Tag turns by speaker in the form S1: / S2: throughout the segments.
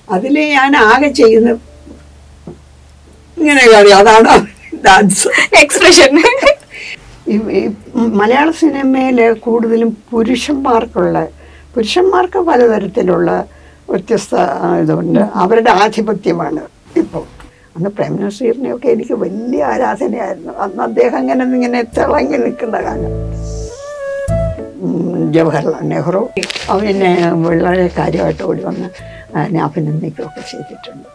S1: അതിൽ ഞാൻ ആകെ ചെയ്യുന്ന ഇങ്ങനെ കളി അതാണ് ഡാൻസ്
S2: എക്സ്പ്രഷൻ
S1: ഈ ഈ മലയാള സിനിമയിൽ കൂടുതലും പുരുഷന്മാർക്കുള്ള പുരുഷന്മാർക്ക് പലതരത്തിലുള്ള വ്യത്യസ്ത ആ, ഇതുണ്ട് അവരുടെ ആധിപത്യമാണ് ഇപ്പോൾ അന്ന് പ്രേം നസീറിനെയൊക്കെ എനിക്ക് വലിയ ആരാധനയായിരുന്നു അന്ന് അദ്ദേഹം ഇങ്ങനെ ഇങ്ങനെ തിളങ്ങി നിൽക്കുന്ന കാലം ഉം, ജവഹർലാൽ നെഹ്റു അവനെ വളരെ കാര്യമായിട്ട് ഓടി വന്ന് അതിനെ അഭിനന്ദിക്കുകയൊക്കെ ചെയ്തിട്ടുണ്ട്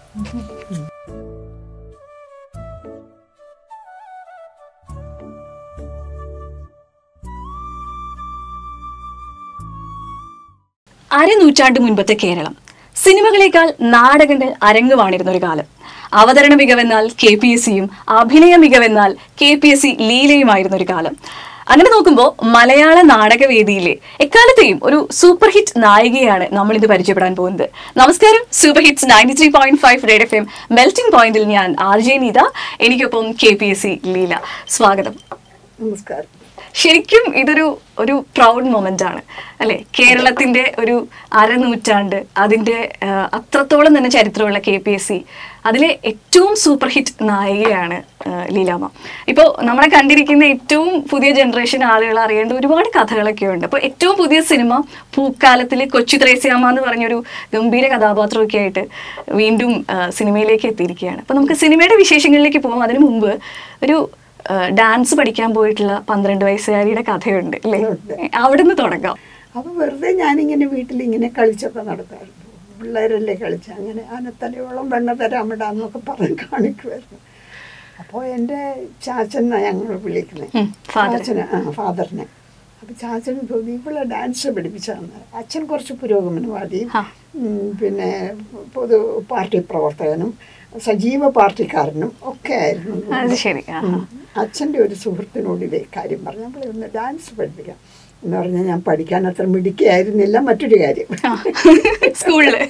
S2: അരനൂറ്റാണ്ട് മുൻപത്തെ കേരളം സിനിമകളേക്കാൾ നാടകങ്ങൾ അരങ്ങുവാണിരുന്ന ഒരു കാലം അവതരണ മികവെന്നാൽ കെ പി എസ് സിയും അഭിനയ മികവെന്നാൽ കെ പി എസ് സി ലീലയുമായിരുന്ന ഒരു കാലം അങ്ങനെ നോക്കുമ്പോൾ മലയാള നാടകവേദിയിലെ എക്കാലത്തെയും ഒരു സൂപ്പർ ഹിറ്റ് നായികയാണ് നമ്മൾ ഇത് പരിചയപ്പെടാൻ പോകുന്നത് നമസ്കാരം super hits ninety three point five red F M melting പോയിന്റിൽ ഞാൻ ആർ ജെ നീത എനിക്കൊപ്പം K P S C Leela സ്വാഗതം
S1: നമസ്കാരം
S2: ശരിക്കും ഇതൊരു ഒരു പ്രൗഡ് മൊമെന്റ് ആണ് അല്ലെ കേരളത്തിന്റെ ഒരു അരനൂറ്റാണ്ട് അതിന്റെ ആ, അത്രത്തോളം തന്നെ ചരിത്രമുള്ള കെ പി എസ് സി അതിലെ ഏറ്റവും സൂപ്പർ ഹിറ്റ് നായികയാണ് ആ, ലീലാമ്മ ഇപ്പോൾ നമ്മളെ കണ്ടിരിക്കുന്ന ഏറ്റവും പുതിയ ജനറേഷൻ ആളുകൾ അറിയേണ്ട ഒരുപാട് കഥകളൊക്കെ ഉണ്ട് അപ്പോൾ ഏറ്റവും പുതിയ സിനിമ പൂക്കാലത്തിലെ കൊച്ചു ത്രേസ്യാമ്മ എന്ന് പറഞ്ഞൊരു ഗംഭീര കഥാപാത്രമൊക്കെ ആയിട്ട് വീണ്ടും ആ, സിനിമയിലേക്ക് എത്തിയിരിക്കുകയാണ് അപ്പോൾ നമുക്ക് സിനിമയുടെ വിശേഷങ്ങളിലേക്ക് പോകാം അതിനു മുമ്പ് ഒരു ഡാൻസ് പഠിക്കാൻ പോയിട്ടുള്ള പന്ത്രണ്ട് വയസ്സുകാരിയുടെ കഥയുണ്ട് അല്ലേ അവിടെ നിന്ന് തുടങ്ങാം
S1: അപ്പോൾ വെറുതെ ഞാനിങ്ങനെ വീട്ടിലിങ്ങനെ കളിച്ചൊക്കെ നടത്താറുണ്ട് പിള്ളേരല്ലേ കളിച്ച അങ്ങനെ ആനത്തലയോളം വെണ്ണ തരാമിട എന്നൊക്കെ പറഞ്ഞ് കാണിക്കുമായിരുന്നു അപ്പോൾ എൻ്റെ ചാച്ചൻ ഞങ്ങൾ വിളിക്കുന്നത്
S2: ഉം, father.
S1: ചാച്ചന് ആ ഫാദറിനെ അപ്പോൾ ചാച്ചൻ തോന്നി ഇവളെ ഡാൻസ് പഠിപ്പിച്ചതെന്ന് അച്ഛൻ കുറച്ച് പുരോഗമനവാദിയും
S2: ആ.
S1: ഉം, പിന്നെ പൊതു പാർട്ടി പ്രവർത്തകനും സജീവ പാർട്ടിക്കാരനും ഒക്കെ ആയിരുന്നു
S2: അത് ശരി ആ, ആ.
S1: അച്ഛൻ്റെ ഒരു സുഹൃത്തിനോട് ഇതേ കാര്യം പറഞ്ഞു നമ്മൾ ഒന്ന് ഡാൻസ് പഠിപ്പിക്കാം എന്ന് പറഞ്ഞാൽ ഞാൻ പഠിക്കാൻ അത്ര മിടുക്കിയായിരുന്നില്ല മറ്റൊരു കാര്യം
S2: ആ. സ്കൂളില്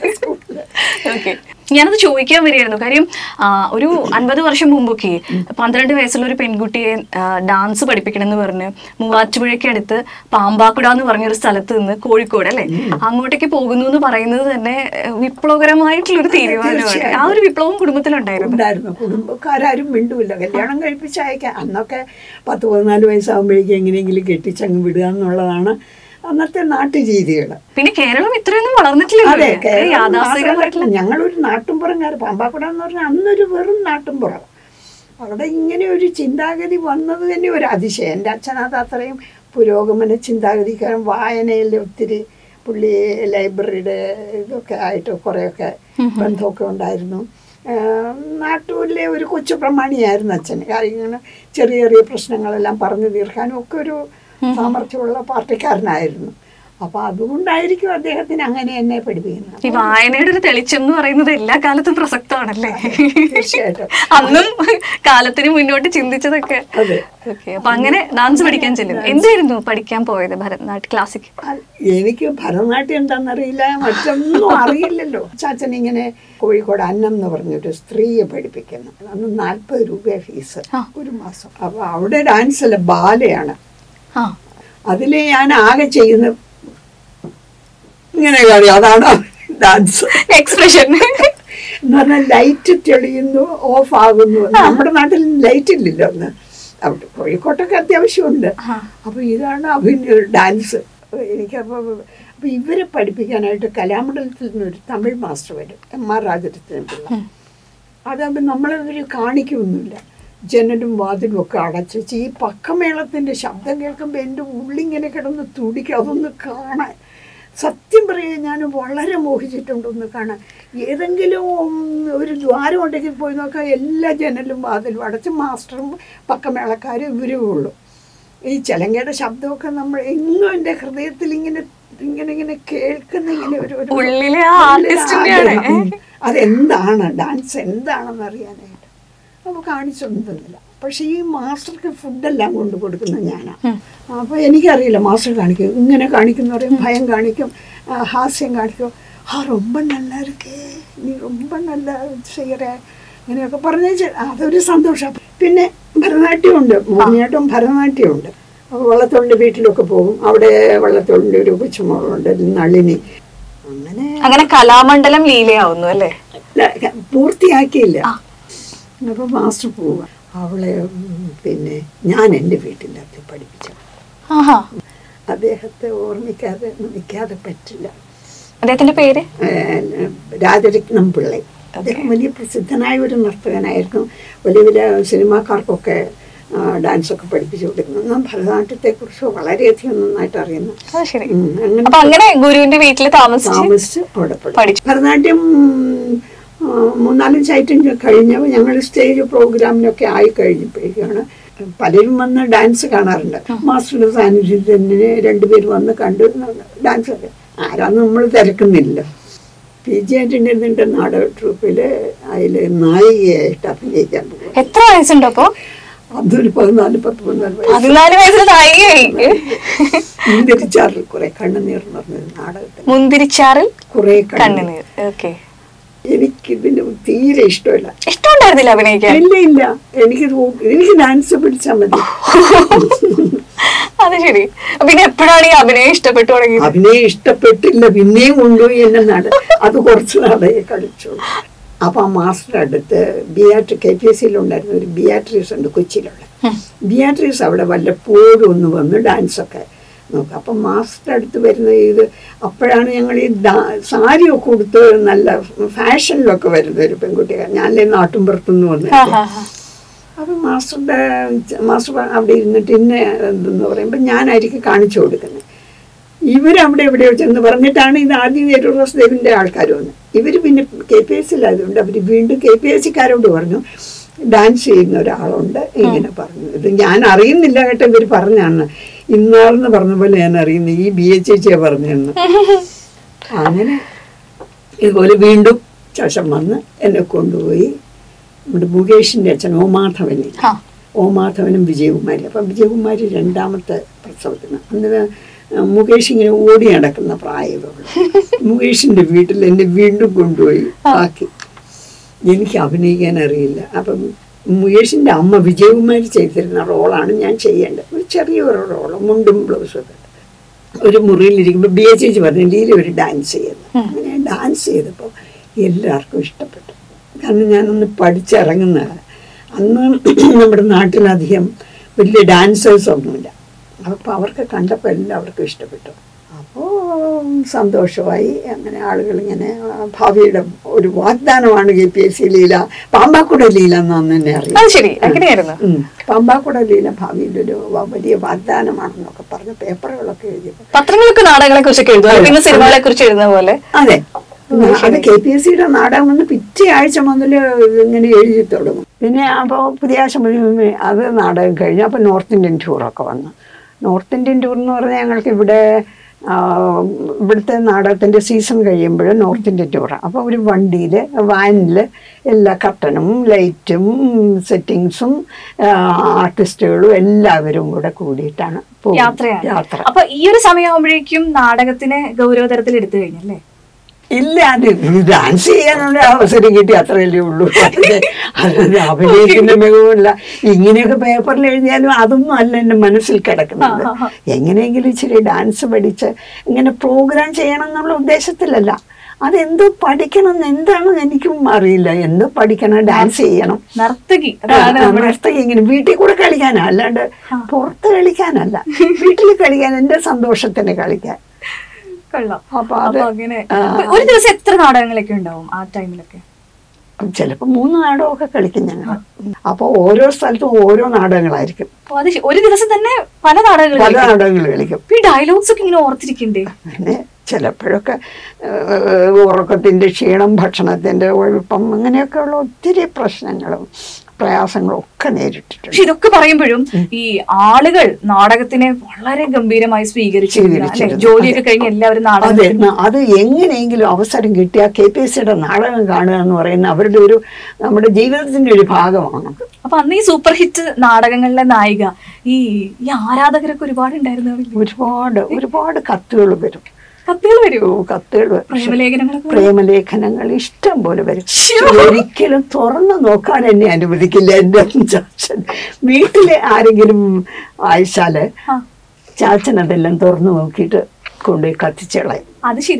S2: ഓക്കെ ഞാനത് ചോദിക്കാൻ വരികയായിരുന്നു കാര്യം ആ, ഒരു അൻപത് വർഷം മുമ്പൊക്കെ പന്ത്രണ്ട് വയസ്സുള്ള ഒരു പെൺകുട്ടിയെ ആ, ഡാൻസ് പഠിപ്പിക്കണം എന്ന് പറഞ്ഞ് മൂവാറ്റുപുഴയ്ക്ക് അടുത്ത് പാമ്പാക്കുട എന്ന് പറഞ്ഞൊരു സ്ഥലത്ത് നിന്ന് കോഴിക്കോട് അല്ലെ അങ്ങോട്ടേക്ക് പോകുന്നു എന്ന് പറയുന്നത് തന്നെ ഏഹ്, വിപ്ലവകരമായിട്ടുള്ള ഒരു തീരുമാനമാണ് ആ ഒരു വിപ്ലവം കുടുംബത്തിലുണ്ടായിരുന്നു
S1: ഉണ്ടായിരുന്നു കുടുംബക്കാരും മിണ്ടുമില്ല കല്യാണം കഴിപ്പിച്ച് അയക്കാൻ അന്നൊക്കെ പത്ത് പതിനാല് വയസ്സാകുമ്പോഴേക്കും എങ്ങനെയെങ്കിലും കെട്ടിച്ചങ്ങ് വിടുക എന്നുള്ളതാണ് അന്നത്തെ നാട്ടുരീതികൾ
S2: പിന്നെ കേരളം ഇത്രയൊന്നും വളർന്നിട്ടില്ല
S1: അതെ കേരളം
S2: യാഥാസ്ഥികമായിട്ടുള്ള
S1: മാത്രമല്ല, ഞങ്ങളൊരു നാട്ടുംപുറംകാർ പാമ്പാക്കുട എന്ന് പറഞ്ഞാൽ അന്നൊരു വെറും നാട്ടുംപുറം അവിടെ ഇങ്ങനെ ഒരു ചിന്താഗതി വന്നത് തന്നെ ഒരു അതിശയം എൻ്റെ അച്ഛനത് അത്രയും പുരോഗമന ചിന്താഗതിക്കാരൻ വായനയിൽ ഒത്തിരി പുള്ളി ലൈബ്രറിയുടെ ഇതൊക്കെ ആയിട്ട് കുറേയൊക്കെ ബന്ധമൊക്കെ ഉണ്ടായിരുന്നു ആഹ് നാട്ടിലെ ഒരു കൊച്ചു പ്രമാണിയായിരുന്നു അച്ഛൻ കാര്യങ്ങൾ ചെറിയ ചെറിയ പ്രശ്നങ്ങളെല്ലാം പറഞ്ഞു തീർക്കാനും ഒക്കെ ഒരു സാമർഥ്യമുള്ള പാർട്ടിക്കാരനായിരുന്നു അപ്പൊ അതുകൊണ്ടായിരിക്കും അദ്ദേഹത്തിന് അങ്ങനെ എന്നെ പഠിപ്പിക്കുന്നത്
S2: ഈ വായനയുടെ ഒരു തെളിച്ചം എന്ന് പറയുന്നത് എല്ലാ കാലത്തും പ്രസക്തമാണല്ലേ
S1: തീർച്ചയായിട്ടും.
S2: അന്നും കാലത്തിന് മുന്നോട്ട് ചിന്തിച്ചതൊക്കെ
S1: അതെ.
S2: ഓക്കെ അപ്പൊ അങ്ങനെ ഡാൻസ് പഠിക്കാൻ ചെല്ലും എന്തായിരുന്നു പഠിക്കാൻ പോയത് ഭരതനാട്യ ക്ലാസിക്
S1: അ- എനിക്ക് ഭരതനാട്യം എന്താണെന്നറിയില്ല മറ്റൊന്നും അറിയില്ലല്ലോ ചാച്ചൻ ഇങ്ങനെ കോഴിക്കോട് അന്നം എന്ന് പറഞ്ഞൊരു സ്ത്രീയെ പഠിപ്പിക്കുന്നു അന്ന് നാൽപ്പത് രൂപ ഫീസ്
S2: ആ.
S1: ഒരു മാസം അപ്പൊ അവിടെ ഡാൻസ് അല്ല ബാലയാണ്
S2: ആ
S1: അതിൽ ഞാൻ ആകെ ചെയ്യുന്ന ഇങ്ങനെ കളി അതാണ് ഡാൻസ്
S2: എക്സ്പ്രഷൻ
S1: എന്ന് പറഞ്ഞാൽ ലൈറ്റ് തെളിയുന്നു ഓഫ് ആകുന്നു നമ്മുടെ നാട്ടിൽ ലൈറ്റ് ഇല്ലല്ലോ അന്ന് അവിടെ കോഴിക്കോട്ടൊക്കെ അത്യാവശ്യമുണ്ട്
S2: ആ.
S1: അപ്പൊ ഇതാണ് അഭിനയ ഡാൻസ് എനിക്കപ്പോൾ അപ്പൊ ഇവരെ പഠിപ്പിക്കാനായിട്ട് കലാമണ്ഡലത്തിൽ നിന്നൊരു തമിഴ് മാസ്റ്റർ വരും എം ആർ രാജരത്നം പിള്ള അതാകുമ്പോൾ നമ്മളവർ കാണിക്കൊന്നുമില്ല ജനലും വാതിലും ഒക്കെ അടച്ചു വെച്ച് ഈ പക്കമേളത്തിൻ്റെ ശബ്ദം കേൾക്കുമ്പോൾ എൻ്റെ ഉള്ളിങ്ങനെ കിടന്ന് തുടിക്കും അതൊന്ന് കാണാൻ സത്യം പറയുക ഞാൻ വളരെ മോഹിച്ചിട്ടുണ്ട് ഒന്ന് കാണാൻ ഏതെങ്കിലും ഒരു ദ്വാരം ഉണ്ടെങ്കിൽ പോയി നോക്കാം എല്ലാ ജനലും വാതിലും അടച്ച് മാസ്റ്ററും പക്കമേളക്കാരും ഇവരും ഉള്ളൂ ഈ ചിലങ്കയുടെ ശബ്ദമൊക്കെ നമ്മൾ എങ്ങും എൻ്റെ ഹൃദയത്തിൽ ഇങ്ങനെ ഇങ്ങനെ ഇങ്ങനെ കേൾക്കുന്ന ഇങ്ങനെ ഒരു ഒരു-
S2: ഉള്ളിലെ ആ ആർട്ടിസ്റ്റിന്റെയാണ്
S1: ഉം. അതെന്താണ് ഡാൻസ് എന്താണെന്ന് അറിയാനായിട്ട് നമുക്ക് കാണിച്ചൊന്നും തന്നില്ല പക്ഷെ ഈ മാസ്റ്റർക്ക് ഫുഡെല്ലാം കൊണ്ട് കൊടുക്കുന്നത് ഞാനാണ് അപ്പോൾ എനിക്കറിയില്ല മാസ്റ്റർ കാണിക്കും ഇങ്ങനെ കാണിക്കുന്ന പറയും ഭയം കാണിക്കും ആ, ഹാസ്യം കാണിക്കും ആ ரொம்ப நல்லா இருக்கே നീ ரொம்ப നല്ല ചെയ്യറേ ഇങ്ങനെയൊക്കെ പറഞ്ഞു അതൊരു സന്തോഷം പിന്നെ ഭരതനാട്യമുണ്ട് മോഹിനിയാട്ടം ഭരതനാട്യമുണ്ട് അപ്പോൾ വള്ളത്തോളിൻ്റെ വീട്ടിലൊക്കെ പോകും അവിടെ വള്ളത്തോളിൻ്റെ ഒരു കൊച്ചുമോളുണ്ട് നളിനി അങ്ങനെ
S2: അങ്ങനെ കലാമണ്ഡലം ലീലയാവുന്നു അല്ലേ
S1: ഇല്ല, പൂർത്തിയാക്കിയില്ല അപ്പൊ മാസ്റ്റർ പോവുക അവളെ ഉം, പിന്നെ ഞാൻ എൻ്റെ വീട്ടിനകത്ത് പഠിപ്പിച്ചു
S2: ആഹാ
S1: അദ്ദേഹത്തെ ഓർമ്മിക്കാതെ നിൽക്കാതെ പറ്റില്ല
S2: അദ്ദേഹത്തിന്റെ പേര്
S1: ഏഹ്, രാജരത്നം പിള്ളை അദ്ദേഹം വലിയ പ്രസിദ്ധനായ ഒരു നർത്തകനായിരുന്നു വലിയ വലിയ സിനിമാക്കാർക്കൊക്കെ ഡാൻസ് ഒക്കെ പഠിപ്പിച്ചു കൊടുക്കുന്നു ഞാൻ ഭരതനാട്യത്തെക്കുറിച്ച് വളരെയധികം നന്നായിട്ട് അറിയുന്നു
S2: അത് ശരി
S1: ഉം, അങ്ങനെ
S2: അപ്പൊ അങ്ങനെ ഗുരുവിന്റെ വീട്ടിൽ താമസിച്ച്
S1: താമസിച്ച് അവിടെ പഠിച്ചു.
S2: പഠിച്ചു.
S1: ഭരതനാട്യം ആ, മൂന്നാലഞ്ച് ഐറ്റം കഴിഞ്ഞപ്പോൾ ഞങ്ങൾ സ്റ്റേജ് പ്രോഗ്രാമിനൊക്കെ ആയി കഴിഞ്ഞപ്പോഴേക്കാണ് പലരും വന്ന് ഡാൻസ് കാണാറുണ്ട് മാസ്റ്ററുടെ സാന്നിധ്യത്തിൽ തന്നെ രണ്ടുപേര് വന്ന് കണ്ട് ഡാൻസ് ഒക്കെ ആരാന്ന് നമ്മൾ തിരക്കുന്നില്ല പി ജി ആയിട്ടുണ്ടായിരുന്നിട്ട് നാടക ട്രൂപ്പിൽ അതിൽ നായികയായിട്ട് അഭിനയിക്കാൻ പോകും
S2: എത്ര വയസ്സുണ്ടോ അപ്പൊ
S1: അതൊരു പതിനാല് പത്ത് പതിനാല് വയസ്സ്
S2: പതിനാല് വയസ്സിൽ നായികയായി
S1: മുന്തിരിച്ചാറിൽ കുറെ കണ്ണുനീർ എന്ന് പറഞ്ഞൊരു നാടകത്തിൽ
S2: മുന്തിരിച്ചാറിൽ
S1: കുറെ കണ്ണുനീർ
S2: കണ്ണുനീർ ഓക്കെ
S1: എനിക്കിതിന് തീരെ ഇഷ്ടമില്ല
S2: ഇഷ്ടമുണ്ടായിരുന്നില്ല അഭിനയിക്കാൻ
S1: ഇല്ല ഇല്ല എനിക്ക് തോ- എനിക്ക് ഡാൻസ് പിടിച്ചാൽ മതി
S2: അത് ശരി പിന്നെ എപ്പോഴാണ് ഈ അഭിനയം ഇഷ്ടപ്പെട്ടു തുടങ്ങിയത്
S1: അഭിനയം ഇഷ്ടപ്പെട്ടില്ല പിന്നെയും കൊണ്ടുപോയി എന്നെ നട അത് കുറച്ച് നാളെ കളിച്ചു അപ്പൊ ആ മാസ്റ്റർ അടുത്ത് ബിയാട്രി കെ പി എസ് സിയിലുണ്ടായിരുന്ന ഒരു ബിയാട്രീസ് ഉണ്ട് കൊച്ചിയിലുള്ള ബിയാട്രീസ് അവിടെ വല്ലപ്പോഴും ഒന്ന് വന്ന് ഡാൻസ് ഒക്കെ നോക്കും അപ്പം മാസ്റ്റർ അടുത്ത് വരുന്ന ഇത് അപ്പോഴാണ് ഞങ്ങൾ ഈ ഡാ- സാരിയൊക്കെ കൊടുത്ത് നല്ല ഫാഷനിലൊക്കെ വരുന്ന ഒരു പെൺകുട്ടികൾ ഞാനല്ലേ നാട്ടുമ്പുറത്തുനിന്ന് വന്നു
S2: ആഹാ, ആഹാ.
S1: അപ്പം മാസ്റ്ററുടെ മാസ്റ്റർ അവിടെ ഇരുന്നിട്ട് ഇന്ന എന്തെന്ന് പറയുമ്പോൾ ഞാനായിരിക്കും കാണിച്ചു കൊടുക്കുന്നത് ഇവരവിടെ എവിടെയോ ചെന്ന് പറഞ്ഞിട്ടാണ് ഇത് ആദ്യം യേറ്റുറസ് ദേവിൻ്റെ ആൾക്കാർ വന്ന് ഇവർ പിന്നെ കെ പി എസ് സിയിലായതുകൊണ്ട് അവർ വീണ്ടും കെ പി എസ് സിക്കാരോട് പറഞ്ഞു ഡാൻസ് ചെയ്യുന്ന ഒരാളുണ്ട് ഇങ്ങനെ പറഞ്ഞു ഇത് ഞാൻ അറിയുന്നില്ല കേട്ടോ ഇവർ പറഞ്ഞാണ് ഇന്നാളെന്ന് പറഞ്ഞ പോലെ ഞാൻ അറിയുന്നു ഈ ബി എച്ച് ചേച്ചിയെ പറഞ്ഞെന്ന് അങ്ങനെ ഇതുപോലെ വീണ്ടും ശേഷം വന്ന് എന്നെ കൊണ്ടുപോയി നമ്മുടെ മുകേഷിൻ്റെ അച്ഛൻ ഓമാധവനെ
S2: ആ.
S1: ഓമാധവനും വിജയകുമാരി അപ്പം വിജയകുമാരി രണ്ടാമത്തെ പ്രസവത്തിന് അന്ന് മുകേഷ് ഇങ്ങനെ ഓടി നടക്കുന്ന പ്രായമുള്ളൂ മുകേഷിൻ്റെ വീട്ടിൽ എന്നെ വീണ്ടും കൊണ്ടുപോയി ആക്കി എനിക്ക് അഭിനയിക്കാൻ അറിയില്ല അപ്പം മുകേഷിൻ്റെ അമ്മ വിജയകുമാരി ചെയ്തിരുന്ന റോളാണ് ഞാൻ ചെയ്യേണ്ടത് ഒരു ചെറിയൊരു റോള് മുണ്ടും ബ്ലൗസും ഒക്കെ ഒരു മുറിയിലിരിക്കുമ്പോൾ ബി എ ചേച്ചി പറഞ്ഞു ലീല ഒരു ഡാൻസ് ചെയ്യുന്നു അങ്ങനെ ഡാൻസ് ചെയ്തപ്പോൾ എല്ലാവർക്കും ഇഷ്ടപ്പെട്ടു കാരണം ഞാനൊന്ന് പഠിച്ചിറങ്ങുന്നതാണ് അന്ന് നമ്മുടെ നാട്ടിലധികം വലിയ ഡാൻസേഴ്സ് ഒന്നുമില്ല അപ്പോൾ അവർക്ക് കണ്ടപ്പോൾ എല്ലാവർക്കും ഇഷ്ടപ്പെട്ടു അപ്പോൾ സന്തോഷമായി അങ്ങനെ ആളുകൾ ഇങ്ങനെ ആ, ഭാവിയുടെ ഒരു വാഗ്ദാനമാണ് K P S C Leela Pambakuda Leela എന്നാന്ന് തന്നെ അറിയാം
S2: അത് ശരി അങ്ങനെയായിരുന്നു
S1: ഉം. പമ്പാക്കുട ലീല ഭാവിയിലൊരു വ- വലിയ വാഗ്ദാനമാണെന്നൊക്കെ പറഞ്ഞ് പേപ്പറുകളൊക്കെ എഴുതിയപ്പോൾ
S2: പത്രങ്ങളൊക്കെ നാടകങ്ങളെ കുറിച്ചൊക്കെ എഴുതും പിന്നെ സിനിമകളെ കുറിച്ച് എഴുതുന്ന പോലെ
S1: അതെ അത് കെ പി എസ് സിയുടെ നാടകം വന്ന് പിറ്റേ ആഴ്ച മുതൽ ഇങ്ങനെ എഴുതി തുടങ്ങും പിന്നെ അപ്പോൾ പുതിയ ആഴ്ച മുതൽ അത് നാടകം കഴിഞ്ഞു അപ്പോൾ നോർത്ത് ഇന്ത്യൻ ടൂറൊക്കെ വന്നു നോർത്ത് ഇന്ത്യൻ ടൂർ എന്ന് പറഞ്ഞാൽ ഞങ്ങൾക്ക് ഇവിടെ ആ, ഇവിടുത്തെ നാടകത്തിൻ്റെ സീസൺ കഴിയുമ്പോൾ നോർത്ത് ഇന്ത്യൻ ടൂറാണ് അപ്പോൾ ഒരു വണ്ടിയിൽ വാനിൽ എല്ലാ കട്ടനും ലൈറ്റും സെറ്റിങ്സും ആർട്ടിസ്റ്റുകളും എല്ലാവരും കൂടെ കൂടിയിട്ടാണ് പോകുന്നത്.
S2: യാത്രയാണ്
S1: യാത്ര
S2: അപ്പൊ ഈ ഒരു സമയമാകുമ്പോഴേക്കും നാടകത്തിനെ ഗൗരവതരത്തിൽ എടുത്തു കഴിഞ്ഞല്ലേ
S1: ഇല്ല അത് ഡാൻസ് ചെയ്യാനുള്ള അവസരം കിട്ടി അത്രയല്ലേ ഉള്ളൂ അല്ലാതെ അല്ലാതെ അഭിനയിക്കുന്ന മികവില്ല ഇങ്ങനെയൊക്കെ പേപ്പറിൽ എഴുതിയാലും അതൊന്നും അല്ല എൻ്റെ മനസ്സിൽ കിടക്കുന്നത് എങ്ങനെയെങ്കിലും ഇച്ചിരി ഡാൻസ് പഠിച്ച് ഇങ്ങനെ പ്രോഗ്രാം ചെയ്യണം എന്നുള്ള ഉദ്ദേശത്തിലല്ല അതെന്തോ പഠിക്കണം എന്ന് എന്താണെന്ന് എനിക്കും അറിയില്ല എന്തോ പഠിക്കണം ഡാൻസ് ചെയ്യണം
S2: നർത്തകി
S1: ആ,
S2: അതാണ്
S1: ആ,
S2: നമ്മുടെ
S1: നർത്തകി ഇങ്ങനെ വീട്ടിൽ കൂടെ കളിക്കാനാ അല്ലാണ്ട് പുറത്ത് കളിക്കാനല്ല വീട്ടിൽ കളിക്കാൻ എൻ്റെ സന്തോഷത്തിന് കളിക്കാൻ
S2: കൊള്ളാം
S1: അപ്പൊ അത്
S2: അപ്പൊ അങ്ങനെ
S1: ആ.
S2: അപ്പൊ ഒരു ദിവസം എത്ര നാടകങ്ങളൊക്കെ ഉണ്ടാവും ആ ടൈമിലൊക്കെ
S1: ചിലപ്പോൾ മൂന്ന് നാടകമൊക്കെ കളിക്കും ഞങ്ങൾ അപ്പോൾ ഓരോ സ്ഥലത്തും ഓരോ നാടകങ്ങളായിരിക്കും
S2: അപ്പൊ അത് ശ- ഒരു ദിവസം തന്നെ പല നാടകങ്ങൾ
S1: പല
S2: കളിക്കും.
S1: നാടകങ്ങൾ കളിക്കും
S2: ഈ ഡയലോഗ്സ് ഒക്കെ ഇങ്ങനെ ഓർത്തിരിക്കണ്ടേ
S1: പിന്നെ ചിലപ്പോഴൊക്കെ ഏഹ്, ഉറക്കത്തിൻ്റെ ക്ഷീണം ഭക്ഷണത്തിൻ്റെ ഒഴുപ്പം അങ്ങനെയൊക്കെയുള്ള ഒത്തിരി പ്രശ്നങ്ങളും പ്രയാസങ്ങളും ഒക്കെ നേരിട്ടിട്ടുണ്ട്
S2: പക്ഷെ ഇതൊക്കെ പറയുമ്പോഴും ഈ ആളുകൾ നാടകത്തിനെ വളരെ ഗംഭീരമായി സ്വീകരിച്ചിരുന്നു അല്ലെ
S1: സ്വീകരിച്ചിരുന്നു.
S2: ജോലിയൊക്കെ കഴിഞ്ഞ് എല്ലാവരും നാടകം
S1: അതെ ന- അത് എങ്ങനെയെങ്കിലും അവസരം കിട്ടിയ കെ പി എസ് സിയുടെ നാടകം കാണുക എന്ന് പറയുന്ന അവരുടെ ഒരു നമ്മുടെ ജീവിതത്തിന്റെ ഒരു ഭാഗമാണ്
S2: അപ്പൊ അന്ന് ഈ സൂപ്പർ ഹിറ്റ് നാടകങ്ങളിലെ നായിക ഈ ഈ ആരാധകരൊക്കെ ഒരുപാട് ഉണ്ടായിരുന്നു അവിടെ.
S1: ഒരുപാട് ഒരുപാട് കത്തുകൾ വരും
S2: കത്തുകൾ വരുമോ
S1: ഓ, കത്തുകൾ വരും.
S2: പ്രേമലേഖനങ്ങളൊക്കെ വരും?
S1: പ്രേമലേഖനങ്ങൾ ഇഷ്ടം പോലെ വരും
S2: ശ്ശോ.
S1: ഒരിക്കലും തുറന്നു നോക്കാൻ എന്നെ അനുവദിക്കില്ല എൻ്റെ ചാച്ചൻ വീട്ടിലെ ആരെങ്കിലും അയച്ചാല്
S2: ആ,
S1: ചാച്ചൻ അതെല്ലാം തുറന്നു നോക്കിയിട്ട് കൊണ്ടുപോയി കത്തിച്ചളയും
S2: അത് ശരി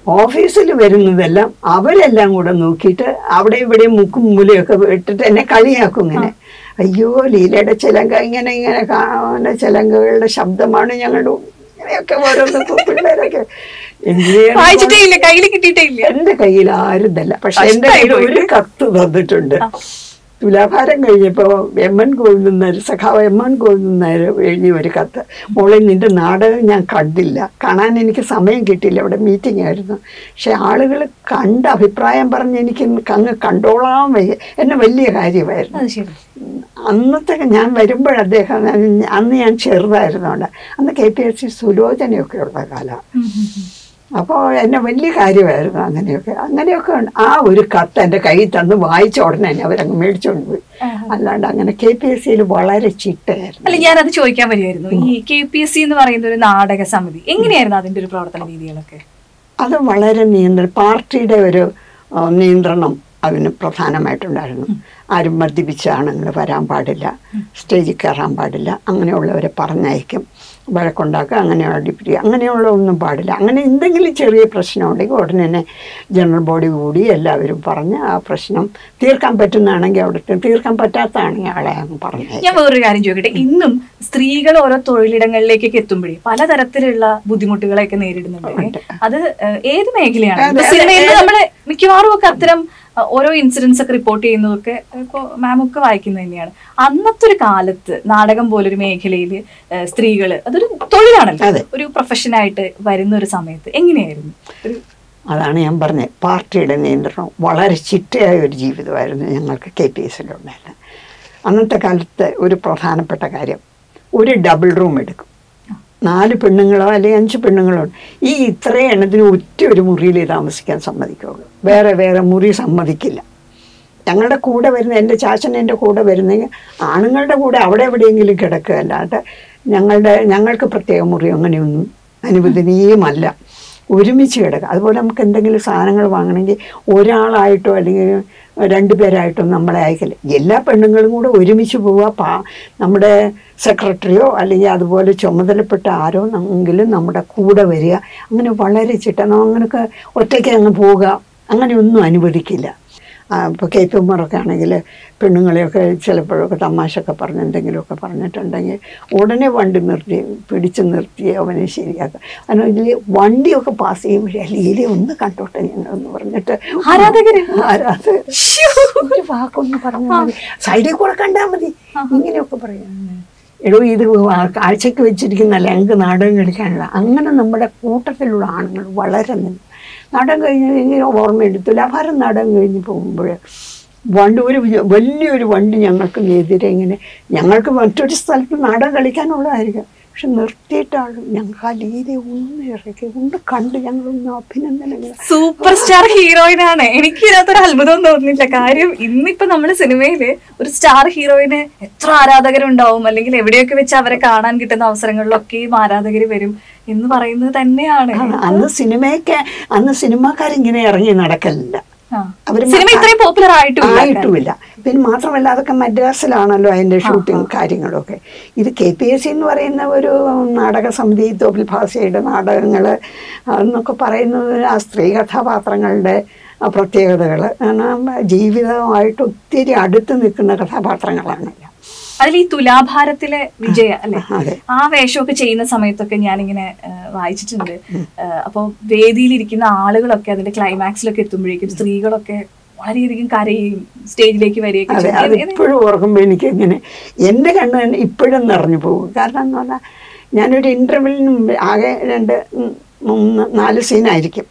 S1: ഓഫീസിൽ വരുന്നതെല്ലാം അവരെല്ലാം കൂടെ നോക്കിയിട്ട് അവിടെ ഇവിടെ മുക്കും മൂലയൊക്കെ ഇട്ടിട്ട് എന്നെ കളിയാക്കും ഇങ്ങനെ അയ്യോ ലീലയുടെ ചിലങ്ക ഇങ്ങനെ ഇങ്ങനെ കാണുന്ന ചിലങ്കകളുടെ ശബ്ദമാണ് ഞങ്ങളുടെ ഇങ്ങനെയൊക്കെ ഓരോന്നൊക്കെ പിള്ളേരൊക്കെ engineer
S2: വായിച്ചിട്ടേ ഇല്ല കയ്യിൽ കിട്ടിയിട്ടേ ഇല്ല
S1: എന്റെ കയ്യിൽ ആരുതല്ല പക്ഷെ എന്റെ കയ്യിൽ ഒരു കത്ത് തന്നിട്ടുണ്ട് തുലാഭാരം കഴിഞ്ഞപ്പോ എം എൻ ഗോവിന്ദൻ നായർ സഖാവ് എം എൻ ഗോവിന്ദൻ നായർ എഴുതിയ ഒരു കത്ത് മോളെ നിന്റെ നാടകം ഞാൻ കണ്ടില്ല കാണാൻ എനിക്ക് സമയം കിട്ടിയില്ല അവിടെ മീറ്റിംഗ് ആയിരുന്നു പക്ഷെ ആളുകൾ കണ്ട് അഭിപ്രായം പറഞ്ഞ് എനിക്ക് അങ്ങ് കണ്ടോളാൻ വയ്യ എന്നെ വലിയ കാര്യമായിരുന്നു
S2: അത് ശരി
S1: അന്നത്തെ ഞാൻ വരുമ്പോൾ അദ്ദേഹം അന്ന് ഞാൻ ചെറുതായിരുന്നോണ്ട് അന്ന് കെ പി എസ് സി സുലോചനയൊക്കെ ഉള്ള കാലം
S2: ഉം, ഉം, ഉം.
S1: അപ്പോൾ എന്നെ വലിയ കാര്യമായിരുന്നു അങ്ങനെയൊക്കെ അങ്ങനെയൊക്കെ ഉണ്ട്. ആ ഒരു കത്ത് എൻ്റെ കയ്യിൽ തന്ന് വായിച്ച ഉടനെ തന്നെ അവരങ്ങ് മേടിച്ചുകൊണ്ട് പോയി അല്ലാണ്ട് അങ്ങനെ കെ പി എസ് സിയിൽ വളരെ ചിട്ടയായിരുന്നു
S2: അല്ല ഞാനത് ചോദിക്കാൻ വരുമായിരുന്നു ഈ കെ പി എസ് സി എന്ന് പറയുന്ന ഒരു നാടക സമിതി എങ്ങനെയായിരുന്നു അതിന്റെ ഒരു പ്രവർത്തന രീതികളൊക്കെ
S1: അത് വളരെ നിയന്ത്രണം പാർട്ടിയുടെ ഒരു ആ, നിയന്ത്രണം അതിന് പ്രധാനമായിട്ടുണ്ടായിരുന്നു ആരും മദ്യപിച്ച ആണുങ്ങൾ വരാൻ പാടില്ല സ്റ്റേജിൽ കയറാൻ പാടില്ല അങ്ങനെയുള്ളവരെ പറഞ്ഞയക്കും വഴക്കുണ്ടാക്കുക അങ്ങനെയുള്ള ഡിപ്റ്റി അങ്ങനെയുള്ള ഒന്നും പാടില്ല അങ്ങനെ എന്തെങ്കിലും ചെറിയ പ്രശ്നം ഉണ്ടെങ്കിൽ ഉടനെ തന്നെ ജനറൽ ബോഡി കൂടി എല്ലാവരും പറഞ്ഞ് ആ പ്രശ്നം തീർക്കാൻ പറ്റുന്നതാണെങ്കിൽ അവിടെ തീർക്കാൻ പറ്റാത്തതാണെങ്കിൽ ആളെ അങ്ങ് പറഞ്ഞു
S2: ഞാൻ വേറൊരു കാര്യം ചോദിക്കട്ടെ ഇന്നും സ്ത്രീകൾ ഓരോ തൊഴിലിടങ്ങളിലേക്കൊക്കെ എത്തുമ്പോഴേ പലതരത്തിലിലുള്ള ബുദ്ധിമുട്ടുകളെയൊക്കെ നേരിടുന്നുണ്ട് അത് ഏഹ്, ഏത് മേഖലയാണ്
S1: അതെ,
S2: ഇപ്പൊ
S1: അതെ,
S2: സിനിമയിൽ നമ്മള് മിക്കവാറും ഒക്കെ അത്തരം അഹ്, ഓരോ ഇൻസിഡൻസ് ഒക്കെ റിപ്പോർട്ട് ചെയ്യുന്നതൊക്കെ ഇപ്പൊ മാം ഒക്കെ വായിക്കുന്നത് തന്നെയാണ് അന്നത്തെ ഒരു കാലത്ത് നാടകം പോലൊരു മേഖലയിൽ സ്ത്രീകള് അതൊരു തൊഴിലാണല്ലോ
S1: അതെ.
S2: ഒരു പ്രൊഫഷനായിട്ട് വരുന്ന ഒരു സമയത്ത് എങ്ങനെയായിരുന്നു ഒരു
S1: അതാണ് ഞാൻ പറഞ്ഞത് പാർട്ടിയുടെ നിയന്ത്രണം വളരെ ചിട്ടയായ ഒരു ജീവിതമായിരുന്നു ഞങ്ങൾക്ക് കെ പി എസിലുണ്ടായിരുന്നത് അന്നത്തെ കാലത്ത് ഒരു പ്രധാനപ്പെട്ട കാര്യം ഒരു ഡബിൾ റൂം എടുക്കും നാല് പെണ്ണുങ്ങളോ അല്ലെങ്കിൽ അഞ്ച് പെണ്ണുങ്ങളോ ഉണ്ട്. ഈ ഇത്രയും എണ്ണത്തിന് ഒറ്റ ഒരു മുറിയിലേ താമസിക്കാൻ സമ്മതിക്കുള്ളൂ വേറെ വേറെ മുറി സമ്മതിക്കില്ല ഞങ്ങളുടെ കൂടെ വരുന്ന എൻ്റെ ചാച്ചൻ എൻ്റെ കൂടെ വരുന്നെങ്കിൽ ആണുങ്ങളുടെ കൂടെ അവിടെ എവിടെയെങ്കിലും കിടക്കുക അല്ലാണ്ട് ഞങ്ങളുടെ ഞങ്ങൾക്ക് പ്രത്യേക മുറി അങ്ങനെയൊന്നും അനുവദനീയമല്ല ഒരുമിച്ച് കിടക്കുക അതുപോലെ നമുക്ക് എന്തെങ്കിലും സാധനങ്ങൾ വാങ്ങണമെങ്കിൽ ഒരാളായിട്ടോ അല്ലെങ്കിൽ രണ്ടുപേരായിട്ടോ നമ്മളെ അയക്കില്ല എല്ലാ പെണ്ണുങ്ങളും കൂടെ ഒരുമിച്ച് പോവുക പാ നമ്മുടെ സെക്രട്ടറിയോ അല്ലെങ്കിൽ അതുപോലെ ചുമതലപ്പെട്ട ആരോ എങ്കിലും നമ്മുടെ കൂടെ വരിക അങ്ങനെ വളരെ ചിട്ട അങ്ങനെയൊക്കെ ഒറ്റയ്ക്ക് അങ്ങ് പോവുക അങ്ങനെയൊന്നും അനുവദിക്കില്ല ഇപ്പോൾ കെ പി ഉമ്മറൊക്കെ ആണെങ്കിൽ പെണ്ണുങ്ങളെയൊക്കെ ചിലപ്പോഴൊക്കെ തമാശയൊക്കെ പറഞ്ഞ് എന്തെങ്കിലുമൊക്കെ പറഞ്ഞിട്ടുണ്ടെങ്കിൽ ഉടനെ വണ്ടി നിർത്തി പിടിച്ച് നിർത്തി അവനെ ശരിയാക്കുക കാരണം ഇതിൽ വണ്ടിയൊക്കെ പാസ് ചെയ്യുമ്പോഴേ ലീല ഒന്ന് കണ്ടോട്ടെ ഞങ്ങളെന്ന് പറഞ്ഞിട്ട്
S2: ആരാധകര്?
S1: ആരാധകർ ഒരു വാക്കൊന്ന് പറഞ്ഞാൽ മതി സൈഡിൽ കൂടെ കണ്ടാൽ മതി ഇങ്ങനെയൊക്കെ പറയാം എടോ ഇത് കാഴ്ചക്ക് വെച്ചിരിക്കുന്നല്ല ഞങ്ങൾക്ക് നാടകം കളിക്കാനുള്ള അങ്ങനെ നമ്മുടെ കൂട്ടത്തിലുള്ള ആണുങ്ങൾ വളരെ നിന്ന് നാടകം കഴിഞ്ഞ് ഇങ്ങനെ ഓർമ്മയുണ്ട് തുലാഭാരം നാടകം കഴിഞ്ഞ് പോകുമ്പോൾ വണ്ടി ഒരു വലിയൊരു വണ്ടി ഞങ്ങൾക്ക് എതിരെ ഇങ്ങനെ ഞങ്ങൾക്ക് മറ്റൊരു സ്ഥലത്ത് നാടകം കളിക്കാനുള്ളതായിരിക്കും പക്ഷെ നിർത്തിയിട്ടാണ് ഞങ്ങൾക്ക് ആ ലീല ഒന്ന് ഇറക്കി ഒന്ന് കണ്ട് ഞങ്ങളൊന്ന് അഭിനന്ദനങ്ങൾ
S2: സൂപ്പർ സ്റ്റാർ ഹീറോയിനാണ് എനിക്ക് ഇതിനകത്തൊരു അത്ഭുതം തോന്നുന്നില്ല കാര്യം ഇന്നിപ്പോ നമ്മുടെ സിനിമയില് ഒരു സ്റ്റാർ ഹീറോയിന് എത്ര ആരാധകരുണ്ടാവും അല്ലെങ്കിൽ എവിടെയൊക്കെ വെച്ച് അവരെ കാണാൻ കിട്ടുന്ന അവസരങ്ങളിലൊക്കെയും ആരാധകര് വരും എന്ന് പറയുന്നത് തന്നെയാണ്
S1: ആണ്. അന്ന് സിനിമയൊക്കെ അന്ന് സിനിമാക്കാരിങ്ങനെ ഇറങ്ങി നടക്കലില്ല
S2: ആ.
S1: അവര്
S2: സിനിമ ഇത്രയും പോപ്പുലർ ആയിട്ടുമില്ല
S1: ആയിട്ടുമില്ല പിന്നെ മാത്രമല്ല അതൊക്കെ മദ്രാസിലാണല്ലോ അതിന്റെ ഷൂട്ടിങ് കാര്യങ്ങളൊക്കെ ഇത് കെ പി എസ് സി എന്ന് പറയുന്ന ഒരു നാടക സമിതി തോപ്പിൽ ഭാഷയുടെ നാടകങ്ങൾ എന്നൊക്കെ പറയുന്നത് ആ സ്ത്രീ കഥാപാത്രങ്ങളുടെ പ്രത്യേകതകൾ കാരണം ജീവിതമായിട്ട് ഒത്തിരി അടുത്ത് നിൽക്കുന്ന കഥാപാത്രങ്ങളാണല്ലോ
S2: അതിൽ ഈ തുലാഭാരത്തിലെ വിജയ അല്ലെ
S1: അതെ
S2: ആ വേഷമൊക്കെ ചെയ്യുന്ന സമയത്തൊക്കെ ഞാനിങ്ങനെ ആ, വായിച്ചിട്ടുണ്ട് ആ, അപ്പൊ വേദിയിലിരിക്കുന്ന ആളുകളൊക്കെ അതിന്റെ ക്ലൈമാക്സിലൊക്കെ എത്തുമ്പോഴേക്കും സ്ത്രീകളൊക്കെ വളരെയധികം കരയും സ്റ്റേജിലേക്ക് വരികയൊക്കെ
S1: അതെ
S2: ചെയ്യും.
S1: അത്
S2: ഇത് ഇത്
S1: ഇപ്പോഴും ഓർക്കുമ്പോൾ എനിക്ക് ഇങ്ങനെ എൻ്റെ കണ്ണ് തന്നെ ഇപ്പോഴും നിറഞ്ഞു പോകും കാരണം എന്ന് പറഞ്ഞാൽ ഞാനൊരു ഇൻ്റർവെല്ലിന് മുമ്പ് ആകെ രണ്ട് ഉം, മൂന്ന് നാല് സീനായിരിക്കും